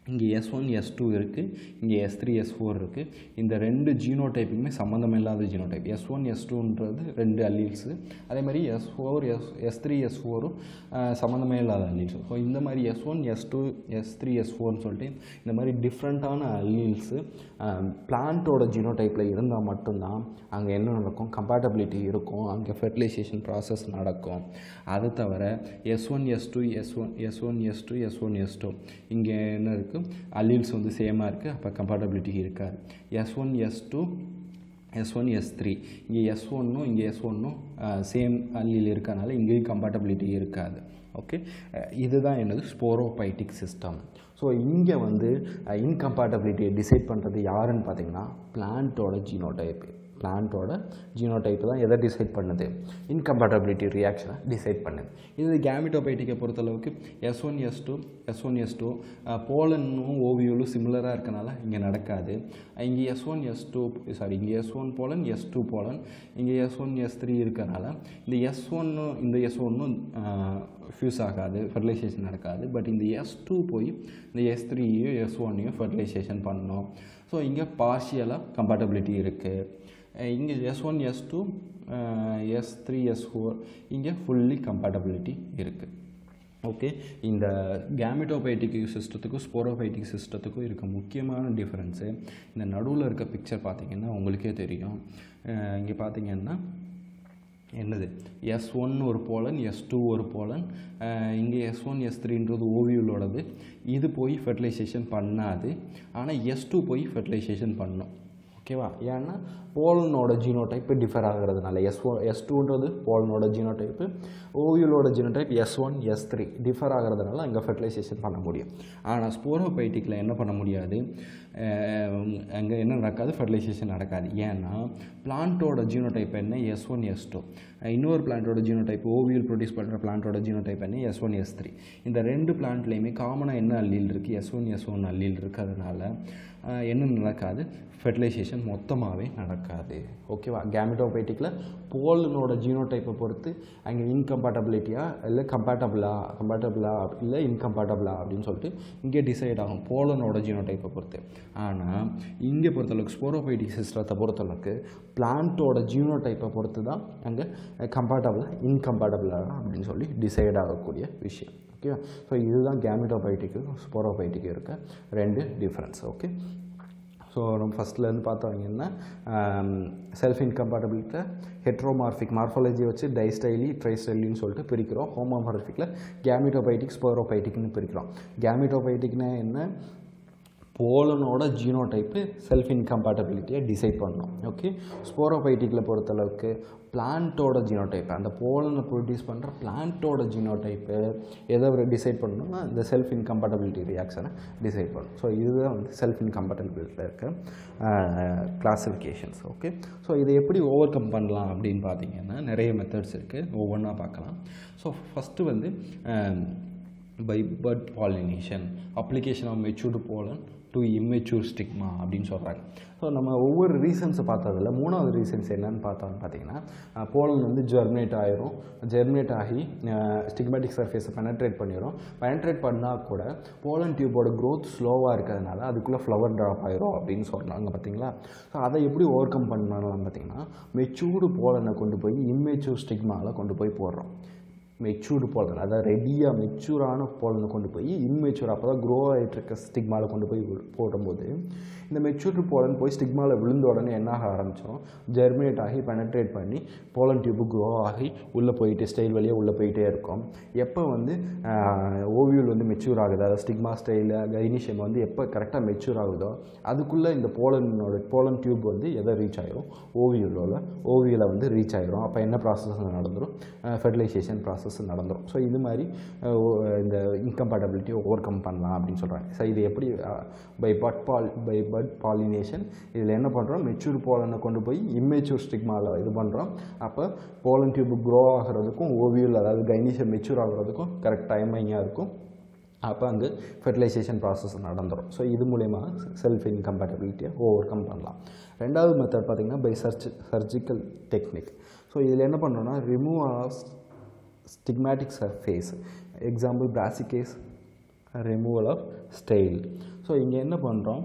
இங்கே எஸ் ஒன் எஸ் டூ இருக்குது இங்கே எஸ் த்ரீ எஸ் ஃபோர் இருக்குது இந்த ரெண்டு ஜீனோ டைப்புமே சம்மந்தம் இல்லாத genotype S one S டூன்றது ரெண்டு அல்லீல்ஸு அதே மாதிரி S four S S three S ஃபோரும் சம்மந்தமே இல்லாத அல்லீல்ஸு ஸோ இந்த மாதிரி S one S two S three S ஃபோர்னு சொல்லிட்டு இந்த மாதிரி டிஃப்ரெண்ட்டான அல்லீல்ஸு பிளான்ட்டோட ஜீனோ டைப்பில் இருந்தால் மட்டும்தான் அங்கே என்ன நடக்கும் கம்பேட்டபிலிட்டி இருக்கும் அங்கே ஃபெர்டிலைசேஷன் ப்ராசஸ் நடக்கும் அது தவிர S one S two S one S one S two S one S two இங்கே என்ன இருக்குது அல்லீல்ஸ் வந்து சேமாக இருக்குது அப்போ கம்பேட்டபிலிட்டி இருக்காது S one S two S one S three இங்கே எஸ் ஒன்னும் இங்கே எஸ் ஒன்னும் சேம் அல்லில் இருக்கனால இங்கேயும் கம்பேட்டபிலிட்டி இருக்காது ஓகே இதுதான் என்னது ஸ்போரோபைட்டிக் சிஸ்டம் ஸோ இங்கே வந்து இன்கம்பேட்டபிலிட்டியை டிசைட் பண்ணுறது யாருன்னு பார்த்தீங்கன்னா பிளான்ட்டோட ஜீனோடைப் பிளான்ட்டோட ஜீனோடைப் தான் எதை டிசைட் பண்ணுது இன்கம்பேட்டபிலிட்டி ரியாக்ஷனை டிசைட் பண்ணுது இது கேமிட்டோபைட்டிக்கை பொறுத்தளவுக்கு S one S two S one S two போலனும் ஓவியோலும் சிமிலராக இருக்கனால இங்கே நடக்காது இங்கே S one S two sorry இங்கே S one pollen S two pollen இங்கே எஸ் ஒன் எஸ் த்ரீ இருக்கனால இந்த எஸ் ஒன்னு இந்த எஸ் ஒன்னும் ஃபியூஸ் ஆகாது ஃபெர்டிலைசேஷன் நடக்காது பட் இந்த எஸ் டூ போய் இந்த எஸ் த்ரீயையும் எஸ் ஒன்னையும் ஃபெர்டிலைசேஷன் பண்ணணும் ஸோ இங்கே பார்ஷியலாக கம்பேட்டபிலிட்டி இருக்குது இங்கே S one S two S three S four இங்கே ஃபுல்லி கம்பேட்டபிலிட்டி இருக்குது ஓகே இந்த கேமிட்டோபைட்டிக் சிஸ்டத்துக்கும் ஸ்போரோபைட்டிக் சிஸ்டத்துக்கும் இருக்க முக்கியமான டிஃப்ரென்ஸு இந்த நடுவில் இருக்க பிக்சர் பார்த்தீங்கன்னா உங்களுக்கே தெரியும் இங்கே பார்த்தீங்கன்னா என்னது எஸ் ஒன் ஒரு போலன் எஸ் டூ ஒரு போலன் இங்கே எஸ் ஒன் எஸ் த்ரீன்றது ஓவியலோடது இது போய் ஃபெர்டிலைசேஷன் பண்ணாது ஆனால் எஸ் டூ போய் ஃபெர்டிலைசேஷன் பண்ணும் ஓகேவா ஏன்னா போலனோட ஜீனோடைப்பு டிஃபர் ஆகிறதுனால எஸ் ஒன் எஸ் டூன்றது போலனோட ஜீனோடைப்பு ஓவியலோட genotype S one S three differ ஆகிறதுனால அங்கே ஃபெர்டிலைசேஷன் பண்ண முடியும் ஆனால் ஸ்போரோபைட்டிக்கில் என்ன பண்ண முடியாது அங்கே என்ன நடக்காது ஃபெர்டிலைசேஷன் நடக்காது ஏன்னா பிளான்ட்டோட ஜீனோடைப் என்ன எஸ் ஒன் எஸ் டூ இன்னொரு பிளான்ட்டோட ஜீனோடைப் ஓவியல் ப்ரொடியூஸ் பண்ணுற பிளான்ட்டோட ஜீனோடைப் என்ன எஸ் ஒன் எஸ் த்ரீ இந்த ரெண்டு பிளான்ட்லேயுமே காமனாக என்ன அல்லீல் இருக்குது S one S one allele இருக்கிறதுனால என்ன நடக்காது ஃபெர்டிலைசேஷன் மொத்தமாகவே நடக்காது ஓகேவா கேமிட்டோபைட்டிக்கில் போலனோட ஜீனோடைப்பை பொறுத்து அங்கே இன்கம்பேட்டபிலிட்டியா இல்லை கம்பேட்டபிளா கம்பேட்டபிளா இல்லை இன்கம்பேட்டபிளா அப்படின்னு சொல்லிட்டு இங்கே டிசைட் ஆகும் போலனோட ஜீனோடைப்பை பொறுத்து ஆனால் இங்கே பொறுத்தளவுக்கு ஸ்போரோபைட்டிக் சிஸ்டத்தை பொறுத்தளவுக்கு பிளான்ட்டோட ஜீனோடைப்பை பொறுத்து தான் அங்கே கம்பேட்டபிளா இன்கம்பேட்டபிளா அப்படின்னு சொல்லி டிசைட் ஆகக்கூடிய விஷயம் ஓகேவா ஸோ இதுதான் கேமிட்டோபைட்டிக்கு ஸ்போரோபைட்டிக்கு இருக்க ரெண்டு டிஃப்ரென்ஸ் ஓகே ஸோ நம்ம ஃபஸ்ட்லேருந்து பார்த்தவங்கன்னா செல்ஃப் இன்கம்பேட்டபிலிட்ட ஹெட்ரோமார்பிக் மார்ஃபாலஜி வச்சு டைஸ்டைலி ட்ரைஸ்டைலின்னு சொல்லிட்டு பிரிக்கிறோம் ஹோமோமார்பிக்கில் கேமிட்டோபைட்டிக் ஸ்போரோபைட்டிக்னு பிரிக்கிறோம் கேமிட்டோபைட்டிக்னா என்ன போலனோட ஜீனோடைப்பு செல்ஃப் இன்கம்பேட்டபிலிட்டியை டிசைட் பண்ணணும் ஓகே ஸ்போரோபைட்டிக்கில் பொறுத்தளவுக்கு பிளான்ட்டோட ஜீனோடைப் அந்த போலனை ப்ரொடியூஸ் பண்ணுற பிளான்ட்டோட ஜீனோடைப்பு எதை டிசைட் பண்ணணும்னா இந்த செல்ஃப் இன்கம்பேட்டபிலிட்டி ரியாக்ஷனை டிசைட் பண்ணணும் ஸோ இதுதான் வந்து செல்ஃப் இன்கம்பேட்டபிலிட்டியில் இருக்க கிளாஸிஃபிகேஷன்ஸ் ஓகே ஸோ இதை எப்படி ஓவர் கம் பண்ணலாம் அப்படின்னு பார்த்தீங்கன்னா நிறைய மெத்தட்ஸ் இருக்குது ஒவ்வொன்றா பார்க்கலாம் ஸோ ஃபஸ்ட்டு வந்து by bud pollination application of matured pollen to immature stigma அப்படின்னு சொல்கிறாங்க ஸோ நம்ம ஒவ்வொரு ரீசன்ஸை பார்த்ததில் மூணாவது ரீசன்ஸ் என்னன்னு பார்த்தோம்னு பார்த்தீங்கன்னா போலன் வந்து ஜெர்மினேட் ஆயிரும் ஜெர்மினேட் ஆகி ஸ்டிக்மேட்டிக் சர்ஃபேஸை பெனட்ரேட் பண்ணிடும் பெனட்ரேட் பண்ணால் கூட போலன் டியூபோட க்ரோத் ஸ்லோவாக இருக்கிறதுனால அதுக்குள்ளே ஃப்ளவர் ட்ராப் ஆயிரும் அப்படின்னு சொல்கிறாங்க பார்த்தீங்களா ஸோ அதை எப்படி ஓவர் கம் பண்ணலாம் பார்த்தீங்கன்னா மெச்சூர்டு போலனை கொண்டு போய் இம்மெச்சூர் ஸ்டிக்மாவில் கொண்டு போய் போடுறோம் மெச்சூர்டு போலன் அதாவது ரெடியாக மெச்சூரான போலனை கொண்டு போய் இம்மெச்சூர் அப்போ தான் க்ரோ ஆகிட்டு இருக்க ஸ்டிக்மாவில் கொண்டு போய் போடும்போது இந்த மெச்சூர்டு போலன் போய் ஸ்டிக்மாவில் விழுந்த உடனே என்ன ஆக ஆரம்பிச்சிடும் ஜெர்மினேட் ஆகி பெனட்ரேட் பண்ணி போலன் டியூப்பு க்ரோ ஆகி உள்ளே போயிட்டு ஸ்டைல் வழியாக உள்ளே போயிட்டே இருக்கும் எப்போ வந்து ஓவியல் வந்து மெச்சூர் ஆகுது அதாவது ஸ்டிக்மா ஸ்டைலு கைனிஷியம் வந்து எப்போ கரெக்டாக மெச்சூர் ஆகுதோ அதுக்குள்ளே இந்த போலனோட போலன் டியூப் வந்து எதை ரீச் ஆயிரும் ஓவியலோட ஓவியலை வந்து ரீச் ஆயிரும் அப்போ என்ன ப்ராசஸ் நடந்துடும் ஃபெர்டிலைசேஷன் ப்ராசஸ் நடந்துடும் ஸோ இது மாதிரி இந்த இன்கம்பேட்டபிலிட்டியை ஓவர் கம் பண்ணலாம் அப்படின்னு சொல்கிறாங்க ஸோ இது எப்படி பை பட் பால் பை பட் பாலினேஷன் இதில் என்ன பண்ணுறோம் மெச்சூர் போலனை கொண்டு போய் இம்மெச்சூர் ஸ்டிக்மாவில் இது பண்ணுறோம் அப்போ போலன் டியூப் க்ரோ ஆகிறதுக்கும் ஓவியல் அதாவது கைனிஷியம் மெச்சூர் ஆகிறதுக்கும் கரெக்ட் டைமிங்காக இருக்கும் அப்போ அங்கே ஃபெர்டிலைசேஷன் ப்ராசஸ் நடந்துடும் ஸோ இது மூலயமா செல்ஃப் இன்கம்பேட்டபிலிட்டியை ஓவர் கம் பண்ணலாம் ரெண்டாவது மெத்தட் பார்த்திங்கன்னா பை சர்ச் சர்ஜிக்கல் டெக்னிக் ஸோ இதில் என்ன பண்ணுறோன்னா remove of stigmatic surface example brassicas removal of style so இங்கே என்ன பண்ணுறோம்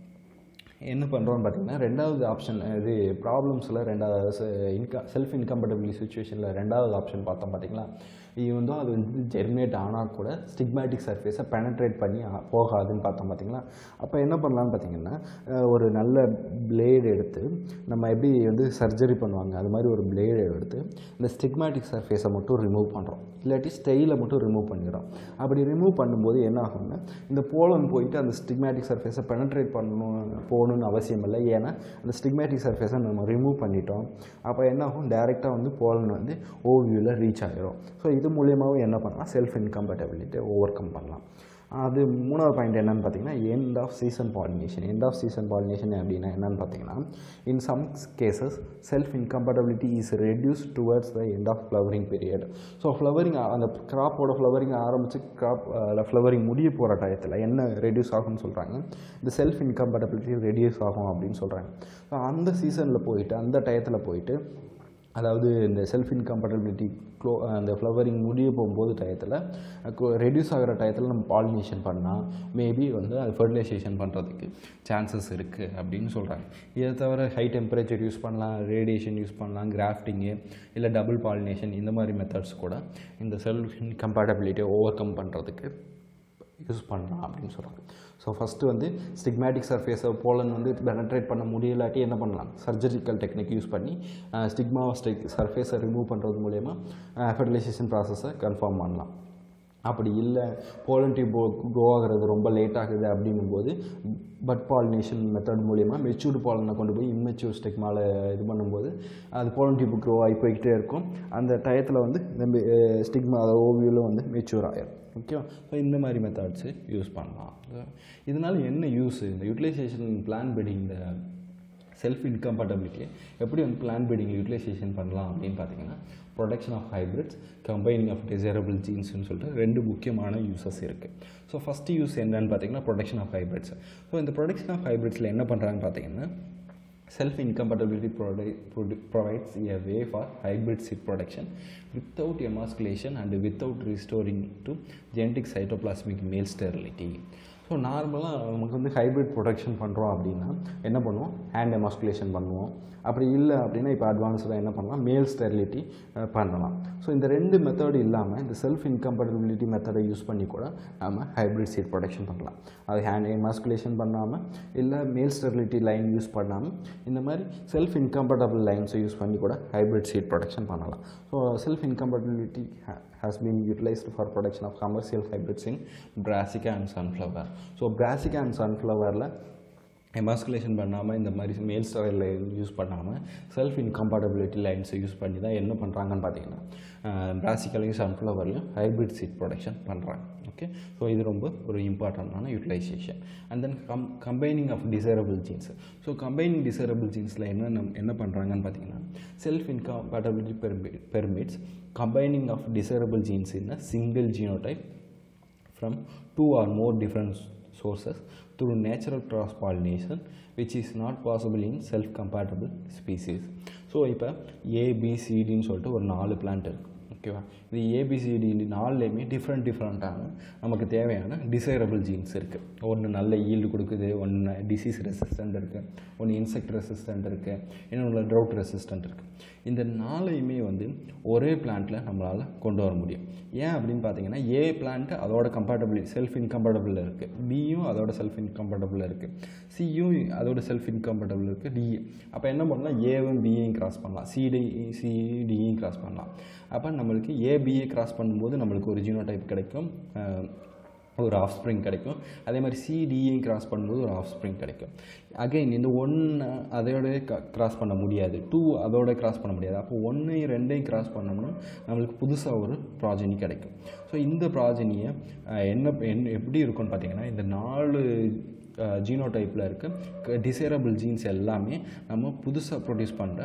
என்ன பண்ணுறோம்னு பார்த்தீங்கன்னா ரெண்டாவது ஆப்ஷன் இது ப்ராப்ளம்ஸில் ரெண்டாவது இன்க செல்ஃப் இன்கம்பட்டபிலிட்டி சுச்சுவேஷனில் ரெண்டாவது ஆப்ஷன் பார்த்தோம் பார்த்தீங்களா இது வந்து அது வந்து ஜெர்மினேட் ஆனால் கூட ஸ்டிக்மேட்டிக் சர்ஃபேஸை பெனட்ரேட் பண்ணி ஆ- போகாதுன்னு பார்த்தோம் பார்த்தீங்களா அப்போ என்ன பண்ணலான்னு பார்த்தீங்கன்னா அஹ், ஒரு நல்ல பிளேடு எடுத்து நம்ம எப்படி வந்து சர்ஜரி பண்ணுவாங்க அது மாதிரி ஒரு பிளேடு எடுத்து இந்த ஸ்டிக்மேட்டிக் சர்ஃபேஸை மட்டும் ரிமூவ் பண்ணுறோம் இல்லாட்டி ஸ்டெயிலை மட்டும் ரிமூவ் பண்ணிடுறோம் அப்படி ரிமூவ் பண்ணும்போது என்ன ஆகும்னா இந்த போலன் போயிட்டு அந்த ஸ்டிக்மேட்டிக் சர்ஃபேஸை பெனட்ரேட் பண்ணணும் போகணும்னு அவசியம் இல்லை ஏன்னா அந்த ஸ்டிக்மேட்டிக் சர்ஃபேஸை நம்ம ரிமூவ் பண்ணிட்டோம் அப்போ என்ன ஆகும் டைரெக்டாக வந்து போலன் வந்து ஓவியூவில் ரீச் ஆகிரும் ஸோ இது மூலியமாகவும் என்ன பண்ணலாம் செல்ஃப் இன்கம்பேட்டபிலிட்டி ஓவர் கம் பண்ணலாம் அது மூணாவது பாயிண்ட் என்னன்னு பார்த்தீங்கன்னா end of season pollination end of season pollination அப்படின்னா என்னன்னு பார்த்தீங்கன்னா in some cases self incompatibility is reduce towards the end of flowering period so flowering அந்த கிராப்போட ஃப்ளவரிங் ஆரம்பித்து கிராப் ஃப்ளவரிங் முடிய போகிற டயத்தில் என்ன ரெடியூஸ் ஆகும்னு சொல்கிறாங்க இந்த செல்ஃப் இன்கம்பேட்டபிலிட்டி ரெடியூஸ் ஆகும் அப்படின்னு சொல்கிறாங்க ஸோ அந்த சீசனில் போயிட்டு அந்த டயத்தில் போயிட்டு அதாவது இந்த செல்ஃப் இன்கம்பேட்டபிலிட்டி க்ளோ அந்த ஃப்ளவரிங் முடிய போகும்போது டயத்தில் ரெடியூஸ் ஆகிற டயத்தில் நம்ம பாலினேஷன் பண்ணால் மேபி வந்து அது ஃபர்டிலைசேஷன் பண்ணுறதுக்கு சான்சஸ் இருக்குது அப்படின்னு சொல்கிறாங்க இதை தவிர ஹை டெம்பரேச்சர் யூஸ் பண்ணலாம் ரேடியேஷன் யூஸ் பண்ணலாம் கிராஃப்டிங்கு இல்லை டபுள் பாலினேஷன் இந்த மாதிரி மெத்தட்ஸ் கூட இந்த செல்ஃப் இன்கம்பேட்டபிலிட்டியை ஓவர் கம் பண்ணுறதுக்கு யூஸ் பண்ணலாம் அப்படின்னு சொல்கிறாங்க ஸோ ஃபஸ்ட்டு வந்து ஸ்டிக்மேட்டிக் சர்ஃபேஸை போலன் வந்து பெனட்ரேட் பண்ண முடியலாட்டி என்ன பண்ணலாம் சர்ஜரிக்கல் டெக்னிக் யூஸ் பண்ணி ஸ்டிக்மா ஸ்டிக் சர்ஃபேஸை ரிமூவ் பண்ணுறது மூலயமா ஃபெர்டிலைசேஷன் ப்ராசஸை கன்ஃபார்ம் பண்ணலாம் அப்படி இல்லை போலன் டியூப் க்ரோ ஆகிறது ரொம்ப லேட் ஆகுது அப்படிங்கும்போது பட் பாலினேஷன் மெத்தட் மூலிமா மெச்சூர்டு பாலனை கொண்டு போய் இம்மெச்சூர் ஸ்டெக்மால இது பண்ணும்போது அது போலன் டியூப் க்ரோ ஆகி போய்கிட்டே இருக்கும் அந்த டயத்தில் வந்து இந்த ஸ்டிக்மா ஓவியூவில் வந்து மெச்சூர் ஆயிரும் ஓகேவா ஸோ இந்த மாதிரி மெத்தட்ஸு யூஸ் பண்ணலாம் இதனால் என்ன யூஸ் இந்த யூட்டிலைசேஷன் பிளான் பிடிங் இந்த செல்ஃப் இன்கம்பேட்டபிலிட்டியை எப்படி வந்து பிளான் பீடிங் யூட்டிலைசேஷன் பண்ணலாம் அப்படின்னு பார்த்தீங்கன்னா production of hybrids combining of desirable ஜீன்ஸ்னு சொல்லிட்டு ரெண்டு முக்கியமான யூசஸ் இருக்குது ஸோ ஃபஸ்ட்டு யூஸ் என்னன்னு பார்த்தீங்கன்னா ப்ரொடக்ஷன் ஆஃப் ஹைப்ரிட்ஸ் ஸோ இந்த ப்ரொடக்ஷன் ஆஃப் ஹைப்ரிட்ஸில் என்ன பண்ணுறாங்கன்னு பார்த்தீங்கன்னா Self incompatibility produ- produ- provides a way for hybrid seed production without emasculation and without restoring to genetic cytoplasmic male sterility. So நார்மலாக நமக்கு வந்து ஹைப்ரிட் ப்ரொடக்ஷன் பண்ணுறோம் அப்படின்னா என்ன பண்ணுவோம் ஹேண்ட் எமாஸ்குலேஷன் பண்ணுவோம் அப்படி இல்லை அப்படின்னா இப்போ அட்வான்ஸ்டாக என்ன பண்ணலாம் மேல் ஸ்டெரிலிட்டி பண்ணலாம் ஸோ இந்த ரெண்டு மெத்தடு இல்லாமல் இந்த செல்ஃப் இன்கம்பேட்டபிலிட்டி மெத்தடை யூஸ் பண்ணி கூட நம்ம ஹைப்ரிட் சீட் ப்ரொடக்ஷன் பண்ணலாம் அது ஹேண்ட் எமாஸ்குலேஷன் பண்ணாமல் இல்லை மேல் ஸ்டெரிலிட்டி லைன் யூஸ் பண்ணாமல் இந்த மாதிரி செல்ஃப் இன்கம்பேட்டபிள் லைன்ஸை யூஸ் பண்ணி கூட ஹைப்ரிட் சீட் ப்ரொடக்ஷன் பண்ணலாம் so self incompatibility has been utilized for production of commercial hybrids in brassica and sunflower so brassica and sunflowerல எமாஸ்குலேஷன் பண்ணாமல் இந்த மாதிரி மேல் ஸ்டைல் யூஸ் பண்ணாமல் செல்ஃப் இன்கம்பேட்டபிலிட்டி லைன்ஸை யூஸ் பண்ணி தான் என்ன பண்ணுறாங்கன்னு பார்த்தீங்கன்னா பிராசிக்கலையும் சன்ஃப்ளவர்லையும் ஹைப்ரிட் சீட் ப்ரொடக்ஷன் பண்ணுறாங்க ஓகே ஸோ இது ரொம்ப ஒரு இம்பார்ட்டண்ட்டான யூட்டிலைசேஷன் அண்ட் தென் கம் combining of desirable genes so combining desirable ஜீன்ஸில் என்ன நம்- என்ன பண்ணுறாங்கன்னு பார்த்தீங்கன்னா self incompatibility permits combining of desirable genes in a single genotype from two or more different sources through natural cross pollination which is not possible in self compatible species so இப்போ ஏபிசிடின்னு சொல்லிட்டு ஒரு நாலு பிளான்ட் இருக்குது ஓகேவா இது ஏபிசிடி நாலுலேயுமே டிஃப்ரெண்ட் டிஃப்ரெண்ட்டான நமக்கு தேவையான டிசைரபிள் ஜீன்ஸ் இருக்குது ஒன்று நல்ல ஈல்டு கொடுக்குது ஒன்று டிசீஸ் ரெசிஸ்டண்ட் இருக்குது ஒன்று இன்செக்ட் ரெசிஸ்டண்ட் இருக்குது இன்னொன்று ட்ரவுட் ரெசிஸ்டண்ட் இருக்குது இந்த நாளையுமே வந்து ஒரே பிளான்ட்டில் நம்மளால் கொண்டு வர முடியும் ஏன் அப்படின்னு பார்த்தீங்கன்னா ஏ பிளான்ட் அதோட கம்பேட்டபிலிட்டி செல்ஃப் இன்கம்பேட்டபிள் இருக்குது பியும் அதோட செல்ஃப் இன்கம்பேட்டபிள் இருக்குது சியும் அதோட செல்ஃப் இன்கம்பேட்டபிள் இருக்குது டி அப்போ என்ன பண்ணலாம் ஏவும் பியையும் கிராஸ் பண்ணலாம் சிடி சிடியும் கிராஸ் பண்ணலாம் அப்போ நம்மளுக்கு ஏபிஏ கிராஸ் பண்ணும்போது நம்மளுக்கு ஒரு ஜீனோடைப் கிடைக்கும் அஹ், ஒரு ஆஃப் ஸ்ப்ரிங் கிடைக்கும் அதே மாதிரி சிடியும் கிராஸ் பண்ணும்போது ஒரு ஆஃப் ஸ்ப்ரிங் கிடைக்கும் அகைன் இந்த ஒன்று அதோட கிராஸ் பண்ண முடியாது டூ அதோட கிராஸ் பண்ண முடியாது அப்போ ஒன்றையும் ரெண்டையும் கிராஸ் பண்ணோம்னா நம்மளுக்கு புதுசாக ஒரு ப்ராஜெனி கிடைக்கும் ஸோ இந்த ப்ராஜெனியை என்ன என்ன எப்படி இருக்கும்னு பார்த்தீங்கன்னா இந்த நாலு ஜீனோடைப்பில் இருக்க டிசைரபிள் ஜீன்ஸ் எல்லாமே நம்ம புதுசாக ப்ரொடியூஸ் பண்ணுற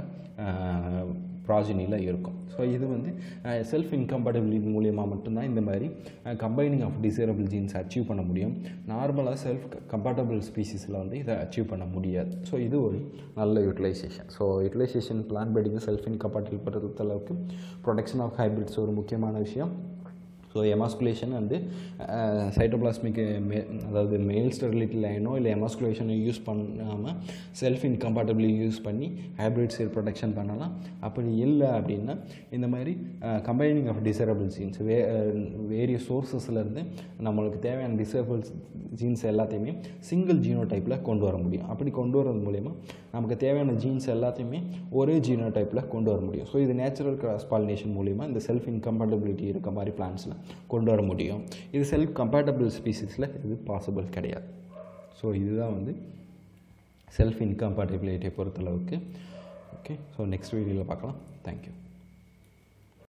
ப்ராஜெனியில் இருக்கும் ஸோ இது வந்து செல்ஃப் இன்கம்பேட்டபிலிட்டி மூலியமாக மட்டும்தான் இந்த மாதிரி combining of desirable genes achieve பண்ண முடியும் நார்மலாக செல்ஃப் கம்பேட்டபிள் ஸ்பீசிஸில் வந்து இதை அச்சீவ் பண்ண முடியாது ஸோ இது ஒரு நல்ல utilisation so utilisation plant breeding self incompatible பொறுத்தளவுக்கு ப்ரொடக்ஷன் ஆஃப் ஹைப்ரிட்ஸ் ஒரு முக்கியமான விஷயம் ஸோ எமாஸ்குலேஷன் வந்து சைட்டோபிளாஸ்மிக் மே அதாவது மேல் ஸ்டெரிலிட்டி லைனோ இல்லை எமாஸ்குலேஷனோ யூஸ் பண்ணாமல் செல்ஃப் இன்கம்பேட்டபிளி யூஸ் பண்ணி ஹைப்ரிட் செல் ப்ரொடெக்ஷன் பண்ணலாம் அப்படி இல்லை அப்படின்னா இந்த மாதிரி கம்பைனிங் ஆஃப் டிசரபிள் ஜீன்ஸ் வே வேரிய சோர்ஸஸ்லேருந்து நம்மளுக்கு தேவையான டிசரபிள் ஜீன்ஸ் எல்லாத்தையுமே சிங்கிள் ஜீனோ டைப்பில் கொண்டு வர முடியும் அப்படி கொண்டு வரது மூலயமா நமக்கு தேவையான ஜீன்ஸ் எல்லாத்தையுமே ஒரே ஜீனோ டைப்பில் கொண்டு வர முடியும் ஸோ இது நேச்சுரல் கிராஸ் பாலினேஷன் மூலிமா இந்த செல்ஃப் இன்கம்பேட்டபிலிட்டி இருக்க மாதிரி பிளான்ஸில் கொண்டு வர முடியும் இது செல்ஃப் கம்பேட்டபிள் ஸ்பீசிஸில் இது பாசிபிள் கிடையாது ஸோ இதுதான் வந்து செல்ஃப் இன்கம்பேட்டபிலிட்டியை பொறுத்தளவுக்கு ஓகே ஸோ நெக்ஸ்ட் வீடியோவில் பார்க்கலாம் தேங்க்யூ